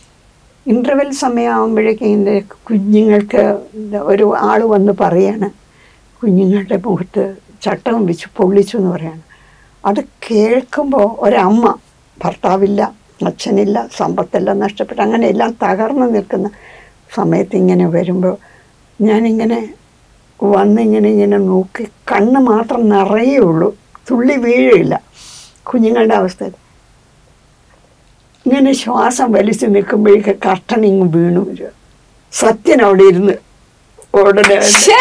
S1: ഇൻ്റർവെൽ സമയമാകുമ്പോഴേക്കും എൻ്റെ കുഞ്ഞുങ്ങൾക്ക് എന്താ ഒരു ആൾ വന്ന് പറയാണ് കുഞ്ഞുങ്ങളുടെ മുഖത്ത് ചട്ടകം വെച്ച് പൊള്ളിച്ചു എന്ന് പറയാണ് അത് കേൾക്കുമ്പോൾ ഒരമ്മ ഭർത്താവില്ല അച്ഛനില്ല സമ്പത്തെല്ലാം നഷ്ടപ്പെട്ട് അങ്ങനെ എല്ലാം തകർന്നു നിൽക്കുന്ന സമയത്ത് ഇങ്ങനെ വരുമ്പോൾ ഞാനിങ്ങനെ വന്നിങ്ങനെ ഇങ്ങനെ നോക്കി കണ്ണ് മാത്രം നിറയുള്ളൂ തുള്ളി വീഴില്ല കുഞ്ഞുങ്ങളുടെ അവസ്ഥയിൽ ഇങ്ങനെ ശ്വാസം വലിച്ചു നിൽക്കുമ്പോഴേക്ക് കർട്ടൻ ഇങ്ങ് വീണു വരിക സത്യൻ അവിടെ ഇരുന്ന് ഉടനെ
S2: ശ്ശേ.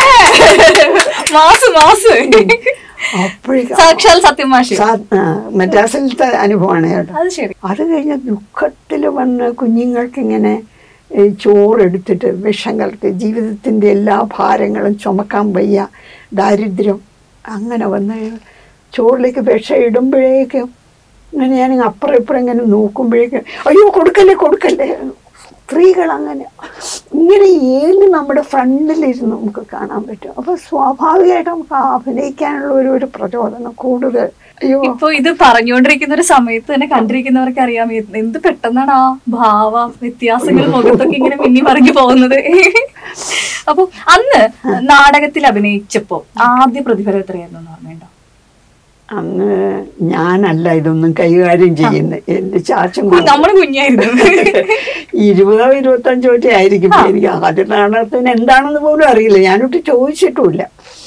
S2: മാസ് മാസ്
S1: അപ്പോഴേക്കും
S2: സാക്ഷാൽ സത്യമാഷി
S1: മദ്രാസിലത്തെ അനുഭവമാണ് കേട്ടോ
S2: അത് ശരി
S1: അത് കഴിഞ്ഞ് ദുഃഖത്തിൽ വന്ന് കുഞ്ഞുങ്ങൾക്ക് ഇങ്ങനെ ഈ ചോറെടുത്തിട്ട് വിഷം കലർത്തി ജീവിതത്തിൻ്റെ എല്ലാ ഭാരങ്ങളും ചുമക്കാൻ വയ്യ ദാരിദ്ര്യം അങ്ങനെ വന്ന് ചോറിലേക്ക് വിഷം ഇടുമ്പോഴേക്കും ഇങ്ങനെ ഞാൻ അപ്പുറം ഇപ്പുറം ഇങ്ങനെ നോക്കുമ്പോഴേക്കും അയ്യോ കൊടുക്കല്ലേ കൊടുക്കല്ലേ സ്ത്രീകൾ അങ്ങനെ ഇങ്ങനെ ഏത് നമ്മുടെ ഫ്രണ്ടിലിരുന്ന് നമുക്ക് കാണാൻ പറ്റും അപ്പോൾ സ്വാഭാവികമായിട്ട് നമുക്ക് ആ അഭിനയിക്കാനുള്ള ഒരു ഒരു പ്രചോദനം കൂടുതൽ അയ്യോ
S2: ഇപ്പൊ ഇത് പറഞ്ഞുകൊണ്ടിരിക്കുന്ന ഒരു സമയത്ത് തന്നെ കണ്ടിരിക്കുന്നവർക്ക് അറിയാം എന്ത് എന്ത് പെട്ടെന്നാണ് ആ ഭാവ വ്യത്യാസങ്ങൾ മുഖത്തൊക്കെ ഇങ്ങനെ മിന്നി മറിഞ്ഞു പോകുന്നത് അപ്പൊ അന്ന് നാടകത്തിൽ അഭിനയിച്ചപ്പോ ആദ്യ പ്രതിഫലം എത്രയായിരുന്നു എന്ന് ഓർമ്മയുണ്ടോ
S1: അന്ന് ഞാനല്ല ഇതൊന്നും കൈകാര്യം ചെയ്യുന്നത് എന്റെ ചാച്ചൻ
S2: കു- നമ്മള് കുഞ്ഞായിരുന്നു
S1: ഇരുപതോ ഇരുപത്തഞ്ചോ ഒക്കെ ആയിരിക്കും എനിക്ക് ആദ്യ നാടകത്തിന് എന്താണെന്ന് പോലും അറിയില്ല ഞാനൊട്ട് ചോദിച്ചിട്ടുമില്ല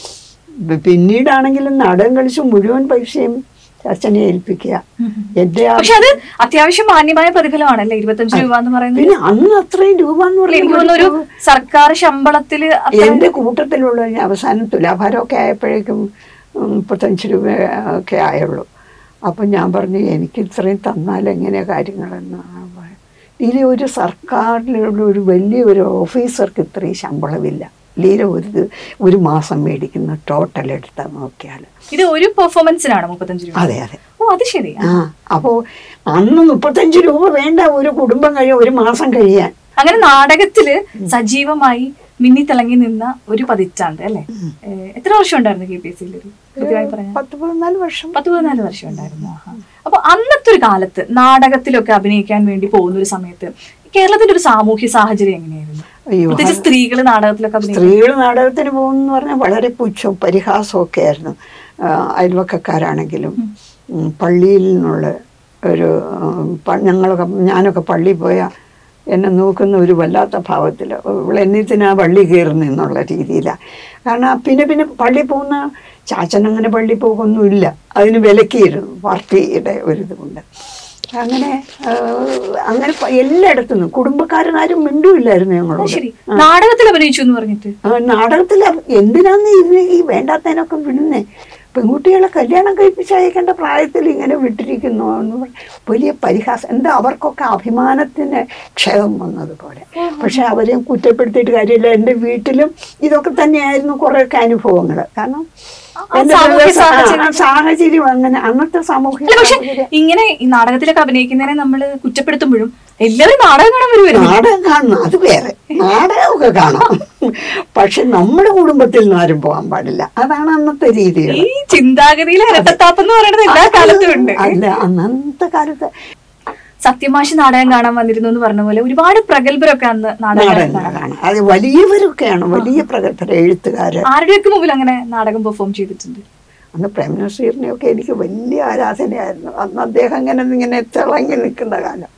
S1: പി- പിന്നീടാണെങ്കിലും നാടകം കളിച്ച് മുഴുവൻ പൈസയും ചാച്ചനെ ഏൽപ്പിക്കുക എന്റെ ആ
S2: പക്ഷെ അത് അത്യാവശ്യം മാന്യമായ പ്രതിഫലമാണല്ലേ ഇരുപത്തഞ്ച് രൂപ എന്ന് പറയുന്നത്
S1: പിന്നെ അന്ന് അത്രയും രൂപ എന്ന്
S2: എനിക്ക് തോന്നുന്നു ഒരു
S1: പറയുന്നത്
S2: സർക്കാർ ശമ്പളത്തില് അത്ര-
S1: എന്റെ കൂട്ടത്തിലുള്ള അവസാനം തുലാഭാരമൊക്കെ ആയപ്പോഴേക്കും ഉം, മുപ്പത്തഞ്ച് രൂപ ഒക്കെ ആയുള്ളൂ അപ്പം ഞാൻ പറഞ്ഞു എനിക്ക് ഇത്രയും തന്നാൽ എങ്ങനെയാ കാര്യങ്ങളെന്ന് ഇതിലെ ഒരു സർക്കാരിലുള്ള ഒരു വലിയ ഒരു ഓഫീസർക്ക് ഇത്രയും ശമ്പളമില്ല ലീല ഒരു ദി- ഒരു മാസം മേടിക്കുന്ന ടോട്ടൽ എടുത്താൽ നോക്കിയാൽ
S2: ഇത് ഒരു പെർഫോമൻസിനാണ് മുപ്പത്തഞ്ച് രൂപ
S1: അതെ അതെ
S2: ഓ അത് ശരി
S1: ആ അപ്പോൾ അന്ന് മുപ്പത്തഞ്ച് രൂപ വേണ്ട ഒരു കുടുംബം കഴിയാൻ ഒരു മാസം കഴിയാൻ
S2: അങ്ങനെ നാടകത്തില് സജീവമായി മിന്നി തിളങ്ങി നിന്ന ഒരു പതിറ്റാണ്ട് അല്ലെ എത്ര വർഷം ഉണ്ടായിരുന്നു കെ പി എസ് സിയിൽ കൃത്യമായി പറഞ്ഞ
S1: പത്ത് പതിനാല് വർഷം
S2: പത്ത് പതിനാല് വർഷം ഉണ്ടായിരുന്നു ആഹാ. അപ്പൊ അന്നത്തെ ഒരു കാലത്ത് നാടകത്തിലൊക്കെ അഭിനയിക്കാൻ വേണ്ടി പോകുന്ന ഒരു സമയത്ത് കേരളത്തിന്റെ ഒരു സാമൂഹ്യ സാഹചര്യം എങ്ങനെയായിരുന്നു
S1: അയ്യോ
S2: പ്രത്യേകിച്ച് സ്ത്രീകൾ നാടകത്തിലൊക്കെ അഭിനയിക്കും
S1: സ്ത്രീകൾ നാടകത്തിന് പോകുമെന്ന് പറഞ്ഞാൽ വളരെ പുച്ഛവും പരിഹാസവും ഒക്കെ ആയിരുന്നു ആ, അയൽവക്കക്കാരാണെങ്കിലും ഉം, പള്ളിയിൽ നിന്നുള്ള ഒരു ഉം, പ- ഞങ്ങളൊക്കെ ഞാനൊക്കെ പള്ളിയിൽ പോയാൽ എന്നെ നോക്കുന്ന ഒരു വല്ലാത്ത ഭാവത്തിൽ ഇവളെന്നിത്തിനാ പള്ളി കയറുന്നു എന്നുള്ള രീതിയിലാണ് കാരണം പിന്നെ പിന്നെ പള്ളി പോകുന്ന ചാച്ചൻ അങ്ങനെ പള്ളി പോകുമൊന്നുമില്ല അതിന് വിലക്കിയിരുന്നു പാർട്ടിയുടെ ഒരു ഇതുകൊണ്ട് അങ്ങനെ ആ, അങ്ങനെ പ- എല്ലായിടത്തുനിന്നും കുടുംബക്കാരനാരും മിണ്ടുമില്ലായിരുന്നു
S2: അത്
S1: ഞങ്ങളോട്
S2: ശരി നാടകത്തിൽ അഭിനയിച്ചു എന്ന് പറഞ്ഞിട്ട്
S1: ആ, നാടകത്തിൽ എന്തിനാന്ന് ഇതിന് ഈ വേണ്ടാത്തതിനൊക്കെ വിടുന്നേ പെൺകുട്ടികളെ കല്യാണം കഴിപ്പിച്ച് അയക്കേണ്ട പ്രായത്തിൽ ഇങ്ങനെ വിട്ടിരിക്കുന്നു എന്ന് പറഞ്ഞ് വലിയ പരിഹാസം എന്താ അവർക്കൊക്കെ അഭിമാനത്തിന് ക്ഷയം വന്നതുപോലെ പക്ഷെ അവരെ കുറ്റപ്പെടുത്തിയിട്ട് കാര്യമില്ല എൻ്റെ വീട്ടിലും ഇതൊക്കെ തന്നെയായിരുന്നു കുറേയൊക്കെ അനുഭവങ്ങൾ കാരണം
S2: ആ
S1: എൻ്റെ
S2: സാമൂഹ്യ
S1: ദിവസം- ആ,
S2: സാഹചര്യം.
S1: ആ സാഹചര്യം അങ്ങനെ അന്നത്തെ സാമൂഹ്യ
S2: അല്ല പക്ഷെ
S1: സാഹചര്യം
S2: ഇങ്ങനെ ഈ നാടകത്തിലൊക്കെ അഭിനയിക്കുന്നതിനെ നമ്മൾ കുറ്റപ്പെടുത്തുമ്പോഴും എല്ലാവരും നാടകം കാണാൻ വരുമായിരുന്നു
S1: നാടകം കാണണം അത് വേറെ നാടകമൊക്കെ കാണാം പക്ഷെ നമ്മുടെ കുടുംബത്തിൽ നിന്ന് ആരും പോകാൻ പാടില്ല അതാണ് അന്നത്തെ രീതികൾ
S2: ഈ ചിന്താഗതിയിലെ ഇരട്ടത്താപ്പ് എന്ന് പറയുന്നത് എല്ലാ കാലത്തും ഉണ്ട്
S1: അല്ല അന്നത്തെ കാലത്ത്
S2: സത്യമാഷി നാടകം കാണാൻ വന്നിരുന്നു എന്ന് പറഞ്ഞ പോലെ ഒരുപാട് പ്രഗത്ഭരൊക്കെ അന്ന് നാടകം
S1: നാടകം
S2: കാണാൻ
S1: കാണാം അത് വലിയവരൊക്കെയാണ് വലിയ പ്രഗത്ഭര എഴുത്തുകാര്
S2: ആരുടെയൊക്കെ മുമ്പിൽ അങ്ങനെ നാടകം പെർഫോം ചെയ്തിട്ടുണ്ട്
S1: അന്ന് പ്രേം നസീറിനെയൊക്കെ എനിക്ക് വലിയ ആരാധനയായിരുന്നു അന്ന് അദ്ദേഹം ഇങ്ങനെ ഇങ്ങനെ തിളങ്ങി നിൽക്കുന്ന കാലം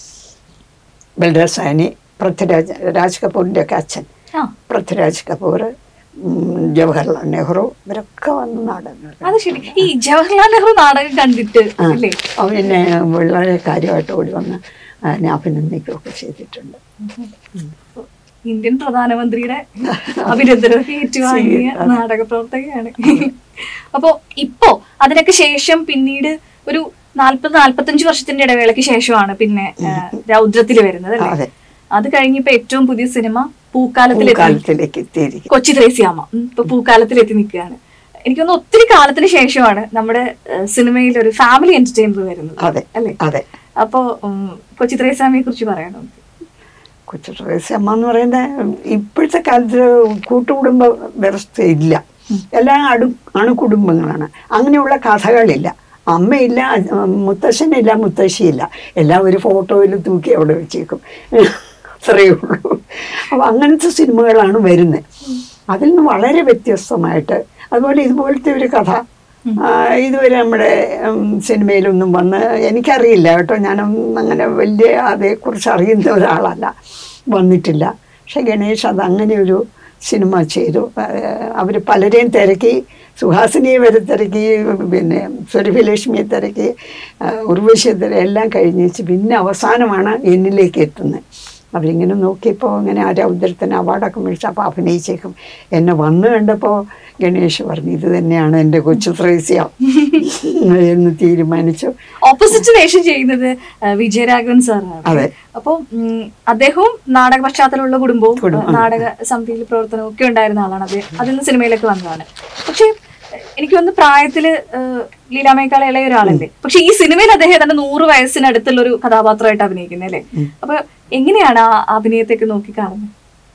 S1: ബൽരാജ് സാനി പൃഥ്വിരാജ് രാജ് കപൂറിൻ്റെ ഒക്കെ അച്ഛൻ
S2: ആ
S1: പൃഥ്വിരാജ് കപൂർ ഉം, ജവഹർലാൽ നെഹ്റു ഇവരൊക്കെ വന്ന് നാടകങ്ങൾ
S2: അത് ശരി ഈ ജവഹർലാൽ നെഹ്റു നാടകം കണ്ടിട്ട്
S1: ആ,
S2: അല്ലേ
S1: അവനെ വളരെ കാര്യമായിട്ട് ഓടി വന്ന് അതിനെ അഭിനന്ദിക്കുകയൊക്കെ ചെയ്തിട്ടുണ്ട്
S2: ഇന്ത്യൻ പ്രധാനമന്ത്രിയുടെ അഭിനന്ദനമൊക്കെ ഏറ്റുവാങ്ങിയ നാടക പ്രവർത്തകയാണ് അപ്പോ ഇപ്പോ അതിനൊക്കെ ശേഷം പിന്നീട് ഒരു നാല്പത് നാല്പത്തഞ്ച് വർഷത്തിന്റെ ഇടവേളയ്ക്ക് ശേഷമാണ് പിന്നെ ആ, രൗദ്രത്തിൽ വരുന്നത്
S1: അതെ.
S2: അല്ലേ അത് കഴിഞ്ഞിപ്പോ ഏറ്റവും പുതിയ സിനിമ പൂക്കാലത്തിലെത്തി
S1: കാലത്തിലേക്ക് എത്തിയിരിക്കും
S2: കൊച്ചി ത്രേസ്യാമ്മ ഉം, ഇപ്പൊ പൂക്കാലത്തിലെത്തി നിൽക്കുകയാണ് എനിക്ക് തോന്നുന്നു ഒത്തിരി കാലത്തിന് ശേഷമാണ് നമ്മുടെ ആ, സിനിമയിൽ ഒരു ഫാമിലി എന്റർടൈനർ വരുന്നത്
S1: അതെ
S2: അല്ലേ
S1: അതെ
S2: അപ്പോ ഉം, കൊച്ചി ത്രേസ്യാമ്മയെ കുറിച്ച് പറയണം
S1: കൊച്ചു അമ്മ എന്ന് പറയുന്നത് ഇപ്പോഴത്തെ കാലത്ത് കൂട്ടുകുടുംബ വ്യവസ്ഥ ഇല്ല എല്ലാം അടു അണുകുടുംബങ്ങളാണ് അങ്ങനെയുള്ള കഥകളില്ല അമ്മയില്ല ഉം, മുത്തശ്ശനില്ല മുത്തശ്ശിയില്ല എല്ലാം ഒരു ഫോട്ടോയിൽ തൂക്കി അവിടെ വെച്ചേക്കും അത്രയേ ഉള്ളൂ അപ്പോൾ അങ്ങനത്തെ സിനിമകളാണ് വരുന്നത് അതിൽ നിന്ന് വളരെ വ്യത്യസ്തമായിട്ട് അതുപോലെ ഇതുപോലത്തെ ഒരു കഥ ആ, ഇതുവരെ നമ്മുടെ ഉം, സിനിമയിലൊന്നും വന്ന് എനിക്കറിയില്ല കേട്ടോ ഞാനൊന്നും അങ്ങനെ വലിയ അതേക്കുറിച്ച് അറിയുന്ന ഒരാളല്ല വന്നിട്ടില്ല പക്ഷെ ഗണേഷ് അത് അങ്ങനെ ഒരു സിനിമ ചെയ്തു അവർ പലരെയും തിരക്കി സുഹാസിനിയെ വരെ തിരക്കി പിന്നെ സുരഭിലക്ഷ്മിയെ തിരക്കി ആ, ഉർവശിയെ തിരക്കി എല്ലാം കഴിഞ്ഞേച്ച് പിന്നെ അവസാനമാണ് എന്നിലേക്ക് എത്തുന്നത് അവരിങ്ങനെ നോക്കിയപ്പോൾ ഇങ്ങനെ ആ രൗദ്രത്തിന് അവാർഡൊക്കെ മേടിച്ച് അപ്പോൾ അഭിനയിച്ചേക്കും എന്നെ വന്നു കണ്ടപ്പോൾ ഗണേഷ് പറഞ്ഞു ഇത് തന്നെയാണ് എൻ്റെ കൊച്ചു ത്രേസ്യ എന്ന് തീരുമാനിച്ചു
S2: ഓപ്പോസിറ്റ് വേഷം ചെയ്യുന്നത് ആ, വിജയരാഘവൻ സാറാണ്
S1: അതെ.
S2: അപ്പോൾ അദ്ദേഹവും നാടക പശ്ചാത്തലമുള്ള കുടുംബവും
S1: കുടുംബം.
S2: ആ, നാടക സമിതിയിൽ പ്രവർത്തനവും ഒക്കെ ഉണ്ടായിരുന്ന ആളാണ് അദ്ദേഹം അതിൽ നിന്ന് സിനിമയിലേക്ക് വന്നതാണ് പക്ഷേ എനിക്ക് തോന്നുന്നു പ്രായത്തില് ഏഹ്, ലീലാമ്മയേക്കാൾ ഇളയ ഒരാളല്ലേ പക്ഷെ ഈ സിനിമയിൽ അദ്ദേഹം ഏതാണ്ട് നൂറ് വയസ്സിനടുത്തുള്ള ഒരു കഥാപാത്രമായിട്ട് അഭിനയിക്കുന്നത് അല്ലേ അപ്പൊ എങ്ങനെയാണ് ആ അഭിനയത്തേക്ക് നോക്കി കാണുന്നത്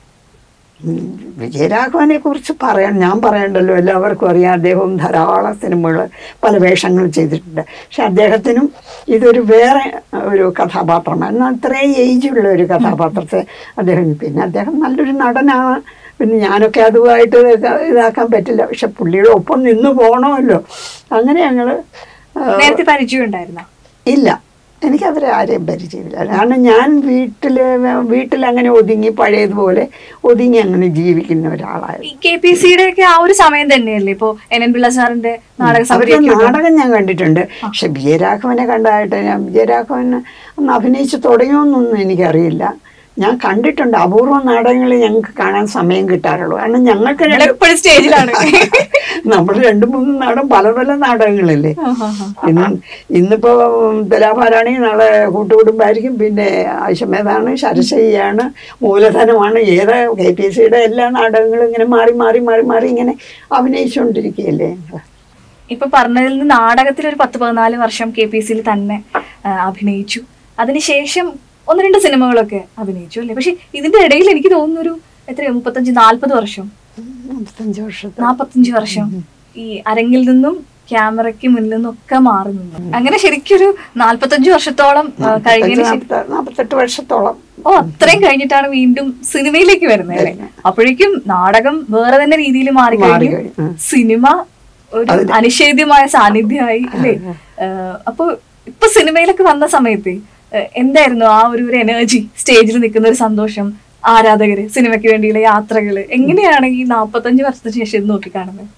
S1: ഉം, വിജയരാഘവനെ കുറിച്ച് പറയാൻ ഞാൻ പറയണ്ടല്ലോ എല്ലാവർക്കും അറിയാം അദ്ദേഹം ധാരാളം സിനിമകൾ പല വേഷങ്ങൾ ചെയ്തിട്ടുണ്ട് പക്ഷെ അദ്ദേഹത്തിനും ഇതൊരു വേറെ ഒരു കഥാപാത്രമാണ് എന്നാൽ അത്രയും ഏജുള്ള ഒരു കഥാപാത്രത്തെ അദ്ദേഹം പിന്നെ അദ്ദേഹം നല്ലൊരു നടനാണ് പിന്നെ ഞാനൊക്കെ അതുമായിട്ട് ഇതാ- ഇതാക്കാൻ പറ്റില്ല പക്ഷെ പുള്ളിയുടെ ഒപ്പം നിന്ന് പോകണമല്ലോ അങ്ങനെ ഞങ്ങൾ
S2: നേരത്തെ പരിചയം ഉണ്ടായിരുന്ന
S1: ഇല്ല എനിക്ക് അവരെ ആരെയും പരിചയമില്ല കാരണം ഞാൻ വീട്ടിൽ വീട്ടിൽ അങ്ങനെ ഒതുങ്ങി പഴയതുപോലെ ഒതുങ്ങി അങ്ങനെ ജീവിക്കുന്ന ഒരാളായിരുന്നു
S2: ഈ കെ പി സിയുടെ ഒക്കെ ആ ഒരു സമയം തന്നെയല്ലേ ഇപ്പോ എൻ എൻ പിള്ള സാറിന്റെ നാടക
S1: അവരുടെ
S2: സമിതിയൊക്കെ
S1: നാടകം ഞാൻ കണ്ടിട്ടുണ്ട് പക്ഷെ വിജയരാഘവനെ കണ്ടതായിട്ട് ഞാൻ വിജയരാഘവൻ അന്ന് അഭിനയിച്ച് തുടങ്ങിയോന്നൊന്നും എനിക്കറിയില്ല ഞാൻ കണ്ടിട്ടുണ്ട് അപൂർവ നാടകങ്ങൾ ഞങ്ങൾക്ക് കാണാൻ സമയം കിട്ടാറുള്ളൂ കാരണം ഞങ്ങൾക്ക് രണ്ട്
S2: എപ്പോഴും സ്റ്റേജിലാണ്
S1: നമ്മൾ രണ്ട് മൂന്ന് നാടകം പല പല നാടകങ്ങളല്ലേ ഇന്ന് ഇന്നിപ്പോ തുലാഭാരാണെങ്കിൽ നാളെ കൂട്ടുകുടുംബായിരിക്കും പിന്നെ ആവശ്യമേതാണ് ശരശയ്യാണ് മൂലധനമാണ് ഏത് കെ പി എസ് സിയുടെ എല്ലാ നാടകങ്ങളും ഇങ്ങനെ മാറി മാറി മാറി മാറി ഇങ്ങനെ അഭിനയിച്ചുകൊണ്ടിരിക്കുകയല്ലേ
S2: ഇപ്പൊ പറഞ്ഞതിൽ നിന്ന് നാടകത്തിൽ ഒരു പത്ത് പതിനാല് വർഷം കെ പി സിയിൽ തന്നെ ആ, അഭിനയിച്ചു അതിനുശേഷം ഒന്ന് രണ്ട് സിനിമകളൊക്കെ അഭിനയിച്ചു അല്ലേ പക്ഷെ ഇതിന്റെ ഇടയിൽ എനിക്ക് തോന്നുന്നു ഒരു എത്രയോ മുപ്പത്തഞ്ച് നാല്പത് വർഷം
S1: മുപ്പത്തഞ്ച് വർഷത്തെ
S2: നാപ്പത്തഞ്ച് വർഷം ഈ അരങ്ങിൽ നിന്നും ക്യാമറയ്ക്ക് മുന്നിൽ നിന്നും ഒക്കെ മാറി നിന്നു അങ്ങനെ ശരിക്കൊരു നാല്പത്തഞ്ച് വർഷത്തോളം ആ, കഴിഞ്ഞതിന് ശേഷം
S1: നാപ്പത്ത- നാപ്പത്തെട്ട് വർഷത്തോളം
S2: ഓ അത്രയും കഴിഞ്ഞിട്ടാണ് വീണ്ടും സിനിമയിലേക്ക് വരുന്നത് അല്ലേ അപ്പോഴേക്കും നാടകം വേറെ തന്നെ രീതിയിൽ മാറി കഴിഞ്ഞു
S1: മാറിക്കഴിഞ്ഞു. ഉം.
S2: സിനിമ ഒരു അനിഷേധ്യമായ സാന്നിധ്യമായി അല്ലേ ഏഹ് അപ്പൊ ഇപ്പൊ സിനിമയിലൊക്കെ വന്ന സമയത്ത് ഏഹ് എന്തായിരുന്നു ആ ഒരു ഒരു എനർജി സ്റ്റേജിൽ നിൽക്കുന്ന ഒരു സന്തോഷം ആരാധകര് സിനിമയ്ക്ക് വേണ്ടിയുള്ള യാത്രകള് എങ്ങനെയാണ് ഈ നാപ്പത്തഞ്ച് വർഷത്തിന് ശേഷം ഇത് നോക്കിക്കാണുന്നത്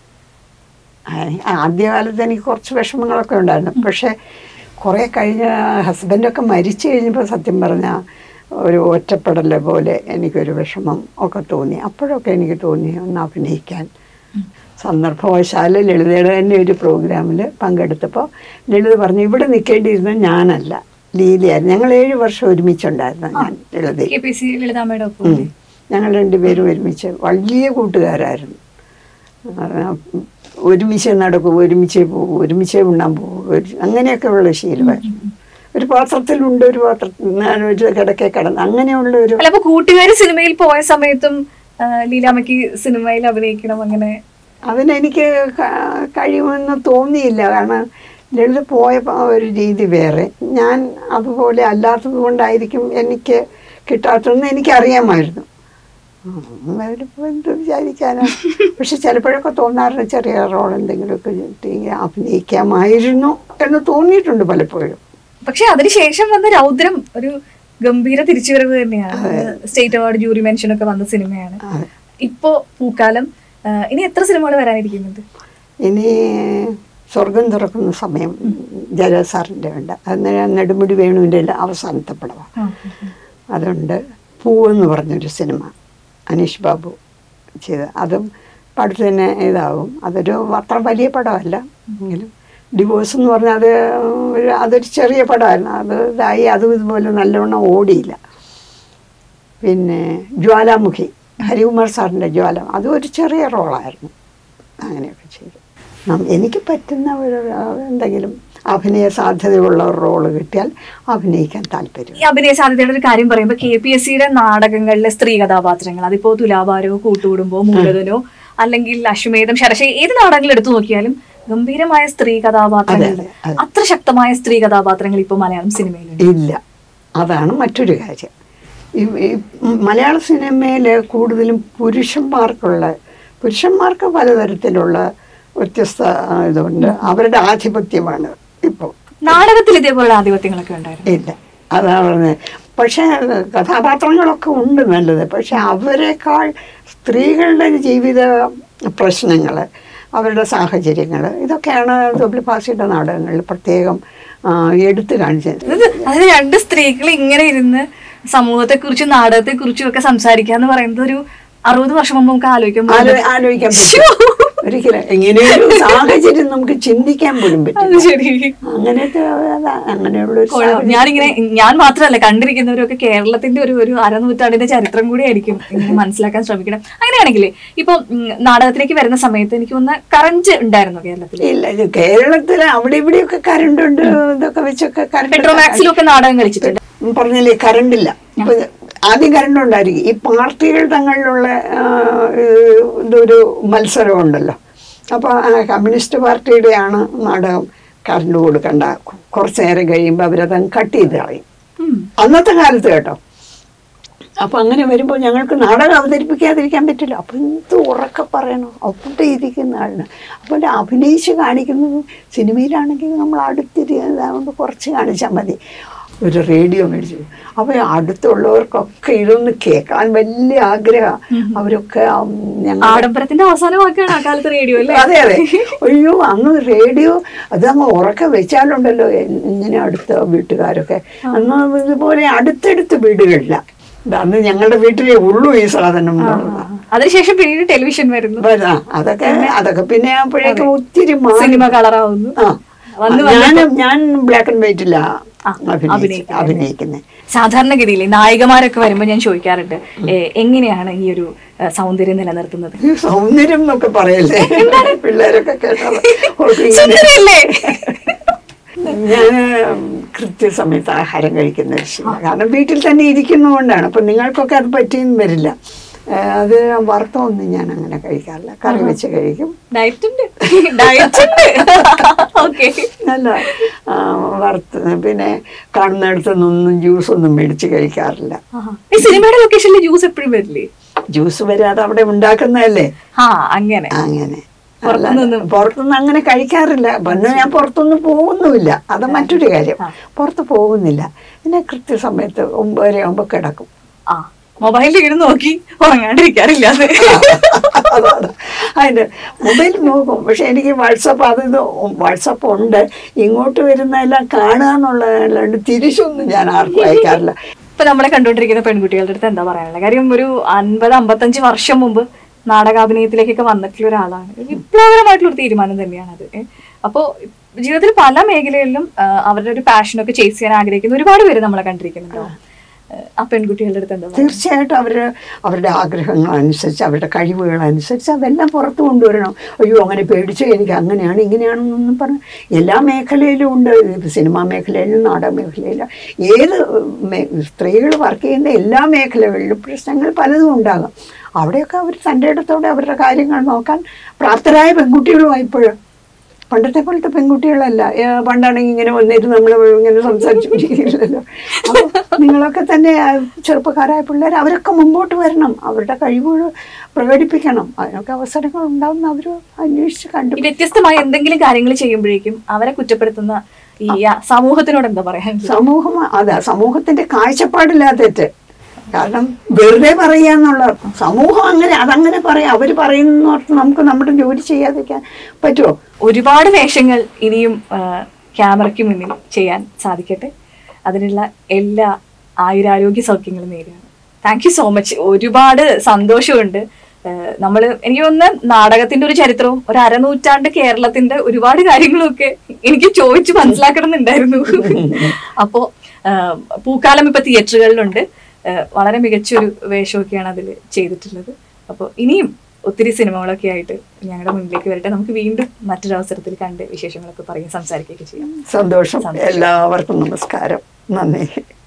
S1: ആ- ആദ്യകാലത്ത് എനിക്ക് കുറച്ച് വിഷമങ്ങളൊക്കെ ഉണ്ടായിരുന്നു പക്ഷെ കുറേ കഴിഞ്ഞ ഹസ്ബൻഡൊക്കെ മരിച്ചു കഴിഞ്ഞപ്പോൾ സത്യം പറഞ്ഞാൽ ഒരു ഒറ്റപ്പെടല പോലെ എനിക്കൊരു വിഷമം ഒക്കെ തോന്നി അപ്പോഴൊക്കെ എനിക്ക് തോന്നി ഒന്ന് അഭിനയിക്കാൻ സന്ദർഭവശാൽ ലളിതയുടെ തന്നെ ഒരു പ്രോഗ്രാമിൽ പങ്കെടുത്തപ്പോൾ ലളിത പറഞ്ഞു ഇവിടെ നിൽക്കേണ്ടിയിരുന്നത് ഞാനല്ല ലീലയായിരുന്നു ഞങ്ങൾ ഏഴ് വർഷം ഒരുമിച്ചുണ്ടായിരുന്നു ഞാൻ ലളിത
S2: കെ പി സി ലളിതാമ്മയുടെ ഒപ്പം
S1: ഉം. ഞങ്ങൾ രണ്ടുപേരും ഒരുമിച്ച് വലിയ കൂട്ടുകാരായിരുന്നു ആ, ഒരുമിച്ച് നടക്കും ഒരുമിച്ച് പോകും ഒരുമിച്ച് ഉണ്ണാൻ പോകും ഒരു അങ്ങനെയൊക്കെ ഉള്ള ശീലമായിരുന്നു ഒരു പാത്രത്തിലുണ്ട് ഒരു പാത്രത്തിൽ ഞാൻ ഒരു കിടക്കെ കിടന്ന് അങ്ങനെയുള്ള ഒരു
S2: അല്ല അപ്പൊ കൂട്ടുകാര് സിനിമയിൽ പോയ സമയത്തും ആ, ലീലാമ്മയ്ക്ക് സിനിമയിൽ അഭിനയിക്കണം അങ്ങനെ
S1: അതിനെനിക്ക് ക- കഴിയുമെന്ന് തോന്നിയില്ല കാരണം ലളിത പോയ പ- ഒരു രീതി വേറെ ഞാൻ അതുപോലെ അല്ലാത്തത് കൊണ്ടായിരിക്കും എനിക്ക് കിട്ടാത്തതെന്ന് എനിക്കറിയാമായിരുന്നു ഉം, അതിലിപ്പോ എന്ത് വിചാരിക്കാനാ പക്ഷെ ചിലപ്പോഴൊക്കെ തോന്നാറുണ്ട് ചെറിയ റോൾ എന്തെങ്കിലുമൊക്കെ കിട്ടി അഭിനയിക്കാമായിരുന്നു എന്ന് തോന്നിയിട്ടുണ്ട് പലപ്പോഴും
S2: പക്ഷെ അതിനുശേഷം വന്ന രൗദ്രം ഒരു ഗംഭീര തിരിച്ചുവരവ് തന്നെയാണ് സ്റ്റേറ്റ് അവാർഡ് ജൂറി മെൻഷൻ ഒക്കെ വന്ന സിനിമയാണ്
S1: അതെ.
S2: ഇപ്പോ പൂക്കാലം ആ, ഇനി എത്ര സിനിമകൾ വരാനിരിക്കുന്നുണ്ട്
S1: ഇനി സ്വർഗം തുറക്കുന്ന സമയം ജയ സാറിൻ്റെ ഉണ്ട് അന്നേരം നെടുമുടി വേണുവിൻ്റെ അവസാനത്തെ പടമാണ് അതുണ്ട് പൂവെന്ന് പറഞ്ഞൊരു സിനിമ അനീഷ് ബാബു ചെയ്ത അതും ഇപ്പം അടുത്ത് തന്നെ ഇതാവും അതൊരു അത്ര വലിയ പടമല്ല എങ്കിലും ഡിവോഴ്സ് എന്ന് പറഞ്ഞാൽ അത് ഒരു അതൊരു ചെറിയ പടമായിരുന്നു അത് ഇതായി അതും ഇതുപോലെ നല്ലവണ്ണം ഓടിയില്ല പിന്നെ ജ്വാലാമുഖി ഹരികുമാർ സാറിൻ്റെ ജ്വാല അതും ഒരു ചെറിയ റോളായിരുന്നു അങ്ങനെയൊക്കെ ചെയ്തു നം- എനിക്ക് പറ്റുന്ന ഒരു ആ, എന്തെങ്കിലും അഭിനയ സാധ്യതയുള്ള ഒരു റോള് കിട്ടിയാൽ അഭിനയിക്കാൻ താല്പര്യം
S2: ഈ അഭിനയ സാധ്യതയുടെ ഒരു കാര്യം പറയുമ്പോൾ കെ പി എസ് സിയുടെ നാടകങ്ങളിലെ സ്ത്രീ കഥാപാത്രങ്ങൾ അതിപ്പോ തുലാഭാരോ കൂട്ടുകുടുംബോ മൂലധനോ അല്ലെങ്കിൽ അശ്വമേധം ശരശ ഏത് നാടകങ്ങൾ എടുത്തു നോക്കിയാലും ഗംഭീരമായ സ്ത്രീ കഥാപാത്രങ്ങൾ
S1: അതെ, അതെ.
S2: അത്ര ശക്തമായ സ്ത്രീ കഥാപാത്രങ്ങൾ ഇപ്പൊ മലയാളം സിനിമയിലുണ്ട്
S1: ഇല്ല അതാണ് മറ്റൊരു കാര്യം ഈ ഈ മലയാള സിനിമയിൽ കൂടുതലും പുരുഷന്മാർക്കുള്ള പുരുഷന്മാർക്ക് പലതരത്തിലുള്ള വ്യത്യസ്ത ആ, ഇതുണ്ട് അവരുടെ ആധിപത്യമാണ് ഇപ്പോൾ
S2: നാടകത്തിൽ ഇതേപോലുള്ള ആധിപത്യങ്ങളൊക്കെ ഉണ്ടായിരുന്നു
S1: ഇല്ല അതാ പറഞ്ഞത് പക്ഷേ കഥാപാത്രങ്ങളൊക്കെ ഉണ്ട് നല്ലത് പക്ഷെ അവരെക്കാൾ സ്ത്രീകളുടെ ജീവിത പ്രശ്നങ്ങൾ അവരുടെ സാഹചര്യങ്ങൾ ഇതൊക്കെയാണ് തൊബിൽപാസിയുടെ നാടകങ്ങളിൽ പ്രത്യേകം ആ, എടുത്തു കാണിച്ചത്
S2: അതായത് അതായത് രണ്ട് സ്ത്രീകൾ ഇങ്ങനെ ഇരുന്ന് സമൂഹത്തെക്കുറിച്ചും നാടകത്തെക്കുറിച്ചും ഒക്കെ സംസാരിക്കുക എന്ന് പറയുന്നത് ഒരു അറുപത് വർഷം മുമ്പ് നമുക്ക് ആലോചിക്കാൻ
S1: ആലോ-
S2: പോലും
S1: ആലോചിക്കാൻ
S2: ശ്ശോ.
S1: പറ്റും ഒരിക്കലും ഇങ്ങനെയൊരു സാഹചര്യം നമുക്ക് ചിന്തിക്കാൻ പോലും
S2: അത്
S1: പറ്റും
S2: ശരി
S1: അങ്ങനത്തെ അതാ, അങ്ങനെയുള്ള ഒരു
S2: കൊള്ളാം.
S1: സാഹചര്യം.
S2: ഞാനിങ്ങനെ ഞാൻ മാത്രമല്ല കണ്ടിരിക്കുന്നവരൊക്കെ കേരളത്തിന്റെ ഒരു ഒരു അരനൂറ്റാണ്ടിന്റെ ചരിത്രം കൂടി ആയിരിക്കും ഇങ്ങനെ മനസ്സിലാക്കാൻ ശ്രമിക്കണം അങ്ങനെയാണെങ്കിൽ ഇപ്പൊ ഉം, നാടകത്തിലേക്ക് വരുന്ന സമയത്ത് എനിക്ക് ഒന്ന് കറഞ്ച് ഉണ്ടായിരുന്നു കേരളത്തിൽ
S1: ഇല്ല ഇത് കേരളത്തിൽ അവിടെ ഇവിടെയൊക്കെ കറണ്ട് ഉണ്ട് ഇതൊക്കെ വെച്ചൊക്കെ കറണ്ട്
S2: പെട്രോമാക്സിലും ഒക്കെ നാടകം കളിച്ചിട്ടുണ്ട്
S1: പറഞ്ഞില്ലേ കറണ്ടില്ല ഇപ്പൊ ആദ്യം കറണ്ട് ഉണ്ടായിരിക്കും ഈ പാർട്ടികൾ തങ്ങളിലുള്ള ആ, ഏഹ്, ഇതൊരു മത്സരമുണ്ടല്ലോ അപ്പോൾ കമ്മ്യൂണിസ്റ്റ് പാർട്ടിയുടെയാണ് നാടകം കറണ്ട് കൊടുക്കണ്ട കുറച്ച് നേരം കഴിയുമ്പോൾ അവരതങ്ങ് കട്ട് ചെയ്ത് കളയും
S2: ഉം.
S1: അന്നത്തെ കാലത്ത് കേട്ടോ അപ്പൊ അങ്ങനെ വരുമ്പോൾ ഞങ്ങൾക്ക് നാടകം അവതരിപ്പിക്കാതിരിക്കാൻ പറ്റില്ല അപ്പൊ എന്ത് ഉറക്കെ പറയണം അവിടെ ഇരിക്കുന്ന ആളിന് അപ്പോൾ അഭിനയിച്ച് കാണിക്കുന്നത് സിനിമയിലാണെങ്കിൽ നമ്മൾ അടുത്തിരിക്കുന്നതുകൊണ്ട് കുറച്ച് കാണിച്ചാൽ മതി ഒരു റേഡിയോ മേടിച്ചു അപ്പോൾ അടുത്തുള്ളവർക്കൊക്കെ ഇതൊന്ന് കേൾക്കാൻ വലിയ ആഗ്രഹമാണ് അവരൊക്കെ ഉം, ഞങ്ങൾ
S2: ആഡംബരത്തിന്റെ അവസാനമാക്കാണ് ആ കാലത്ത് റേഡിയോ അല്ലേ
S1: അതെ അതെ അയ്യോ അന്ന് റേഡിയോ അതങ്ങ് ഉറക്കെ വെച്ചാലുണ്ടല്ലോ എ- ഇങ്ങനെ അടുത്ത വീട്ടുകാരൊക്കെ അന്ന് ഇതുപോലെ അടുത്തടുത്ത് വീടുകളില്ല ഇത് അന്ന് ഞങ്ങളുടെ വീട്ടിലേ ഉള്ളൂ ഈ സാധനം എന്നുള്ളത്.
S2: അതിനുശേഷം പിന്നീട് ടെലിവിഷൻ വരുന്നു
S1: അപ്പൊ ആ, അതൊക്കെ അതൊക്കെ പിന്നെ അപ്പോഴേക്കും ഒത്തിരി മാറി.
S2: സിനിമ കളറാവുന്നു
S1: ആ
S2: വന്ന്
S1: ഞാൻ ഞാൻ ബ്ലാക്ക് ആൻഡ് വൈറ്റില്ല
S2: ആ,
S1: അഭിനയിക്കുന്നത് അഭിനയിക്കുന്നത്
S2: സാധാരണഗതിയിൽ നായികമാരൊക്കെ വരുമ്പോൾ ഞാൻ ചോദിക്കാറുണ്ട് ഏ, എങ്ങനെയാണ് ഈ ഒരു ഏ, സൗന്ദര്യം നിലനിർത്തുന്നത്
S1: ഈ സൗന്ദര്യം എന്നൊക്കെ പറയല്ലേ പിള്ളേരൊക്കെ കേട്ടത് ഓൾക്ക് ഇങ്ങനെ
S2: സുന്ദരിയല്ലേ
S1: ഞാൻ കൃത്യസമയത്ത് ആഹാരം കഴിക്കുന്ന ഒരു ശീലം കാരണം വീട്ടിൽ തന്നെ ഇരിക്കുന്നതുകൊണ്ടാണ് അപ്പം നിങ്ങൾക്കൊക്കെ അത് പറ്റിയെന്ന് വരില്ല ആ, അത് വറുത്തൊന്നും ഞാൻ അങ്ങനെ കഴിക്കാറില്ല കറി വെച്ച് കഴിക്കും
S2: ഡയറ്റ് ഉണ്ട് ഡയറ്റ് ഉണ്ട് ഓക്കെ
S1: നല്ല ആ, വറുത്ത് പിന്നെ കാണുന്നിടത്ത് നിന്നൊന്നും ജ്യൂസൊന്നും മേടിച്ച് കഴിക്കാറില്ല
S2: ഈ സിനിമയുടെ ലൊക്കേഷനിൽ ജ്യൂസ് എപ്പോഴും വരില്ലേ
S1: ജ്യൂസ് വരാതെ അവിടെ ഉണ്ടാക്കുന്നതല്ലേ
S2: ആ അങ്ങനെ
S1: അങ്ങനെ
S2: പുറത്തുനിന്നും-
S1: പുറത്തുനിന്ന് അങ്ങനെ കഴിക്കാറില്ല പിന്നെ ഞാൻ പുറത്തൊന്നും പോകുന്നുമില്ല അത് മറ്റൊരു കാര്യം പുറത്ത് പോകുന്നില്ല പിന്നെ കൃത്യസമയത്ത് ഒമ്പതര ആകുമ്പോൾ കിടക്കും
S2: ആ മൊബൈലിൽ ഇങ്ങനെ നോക്കി ഉറങ്ങാണ്ടിരിക്കാറില്ല അത്
S1: അതാണ് അതിൻ്റെ മൊബൈൽ നോക്കും പക്ഷെ എനിക്ക് വാട്സപ്പ് അത് ഇത് വാട്സപ്പ് ഉണ്ട് ഇങ്ങോട്ട് വരുന്നതെല്ലാം കാണുക എന്നുള്ളതല്ലാണ്ട് തിരിച്ചൊന്നും ഞാൻ ആർക്കും അയക്കാറില്ല
S2: ഇപ്പൊ നമ്മളെ കണ്ടുകൊണ്ടിരിക്കുന്ന പെൺകുട്ടികളുടെ അടുത്ത് എന്താ പറയാനുള്ളത് കാര്യം ഒരു അൻപത് അമ്പത്തഞ്ച് വർഷം മുമ്പ് നാടകാഭിനയത്തിലേക്കൊക്കെ വന്നിട്ടുള്ള ഒരാളാണ് ഒരു വിപ്ലവകരമായിട്ടുള്ള ഒരു തീരുമാനം തന്നെയാണ് അത് ഏ. അപ്പോ ജീവിതത്തിൽ പല മേഖലകളിലും ആ, അവരുടെ ഒരു പാഷനൊക്കെ ചേസ് ചെയ്യാൻ ആഗ്രഹിക്കുന്ന ഒരുപാട് പേര് നമ്മളെ കണ്ടിരിക്കുന്നുണ്ടാവും ഏ, ആ പെൺകുട്ടികളുടെ അടുത്ത് എന്താ പറയുക
S1: തീർച്ചയായിട്ടും അവർ അവരുടെ ആഗ്രഹങ്ങൾ അനുസരിച്ച് അവരുടെ കഴിവുകൾ അനുസരിച്ച് അതെല്ലാം പുറത്തു കൊണ്ടുവരണം അയ്യോ അങ്ങനെ പേടിച്ചു എനിക്ക് അങ്ങനെയാണ് ഇങ്ങനെയാണെന്നൊന്നും പറഞ്ഞ് എല്ലാ മേഖലയിലും ഉണ്ട് ഇപ്പം സിനിമാ മേഖലയിലും നാടക മേഖലയിലും ഏത് സ്ത്രീകൾ വർക്ക് ചെയ്യുന്ന എല്ലാ മേഖലകളിലും പ്രശ്നങ്ങൾ പലതും ഉണ്ടാകും അവിടെയൊക്കെ അവർ തൻ്റെ ഇടത്തോടെ അവരുടെ കാര്യങ്ങൾ നോക്കാൻ പ്രാപ്തരായ പെൺകുട്ടികളുമായി ഇപ്പോഴും പണ്ടത്തെ പോലത്തെ പെൺകുട്ടികളല്ല ഏ, പണ്ടാണെങ്കിൽ ഇങ്ങനെ വന്നിരുന്ന് നമ്മൾ ഇങ്ങനെ സംസാരിച്ചുകൊണ്ടിരിക്കില്ലല്ലോ അപ്പോൾ നിങ്ങളൊക്കെ തന്നെ ആ, ചെറുപ്പക്കാരായ പിള്ളേർ അവരൊക്കെ മുമ്പോട്ട് വരണം അവരുടെ കഴിവുകൾ പ്രകടിപ്പിക്കണം അതിനൊക്കെ അവസരങ്ങൾ ഉണ്ടാവുന്ന അവർ അന്വേഷിച്ച് കണ്ടു
S2: ഈ വ്യത്യസ്തമായ എന്തെങ്കിലും കാര്യങ്ങൾ ചെയ്യുമ്പോഴേക്കും അവരെ കുറ്റപ്പെടുത്തുന്ന ഈ ആ, സമൂഹത്തിനോട് എന്താ പറയാൻ
S1: സമൂഹം അതാ സമൂഹത്തിന്റെ കാഴ്ചപ്പാടില്ലാത്ത തെറ്റ് കാരണം വെറുതെ പറയാന്നുള്ള സമൂഹം അങ്ങനെ അതങ്ങനെ പറയാം അവർ പറയുന്നോർത്ത് നമുക്ക് നമ്മുടെ ജോലി ചെയ്യാതിരിക്കാൻ പറ്റുമോ
S2: ഒരുപാട് വേഷങ്ങൾ ഇനിയും ആ, ക്യാമറയ്ക്ക് മുന്നിൽ ചെയ്യാൻ സാധിക്കട്ടെ അതിനുള്ള എല്ലാ ആയുരാരോഗ്യ സൗഖ്യങ്ങളും നേരുകയാണ് താങ്ക് യു സോ മച്ച് ഒരുപാട് സന്തോഷമുണ്ട് നമ്മൾ എനിക്ക് തോന്നുന്നു നാടകത്തിന്റെ ഒരു ചരിത്രവും ഒരു അരനൂറ്റാണ്ട് കേരളത്തിന്റെ ഒരുപാട് കാര്യങ്ങളും ഒക്കെ എനിക്ക് ചോദിച്ചു മനസ്സിലാക്കണം എന്നുണ്ടായിരുന്നു അപ്പോ ആ, പൂക്കാലം ഇപ്പൊ തിയേറ്ററുകളിലുണ്ട് ആ, വളരെ മികച്ചൊരു വേഷമൊക്കെയാണ് അതിൽ ചെയ്തിട്ടുള്ളത് അപ്പോൾ ഇനിയും ഒത്തിരി സിനിമകളൊക്കെ ആയിട്ട് ഞങ്ങളുടെ മുന്നിലേക്ക് വരട്ടെ നമുക്ക് വീണ്ടും മറ്റൊരു അവസരത്തിൽ കണ്ട് വിശേഷങ്ങളൊക്കെ പറയും സംസാരിക്കുകയൊക്കെ ചെയ്യാം
S1: സന്തോഷം എല്ലാവർക്കും നമസ്കാരം നന്ദി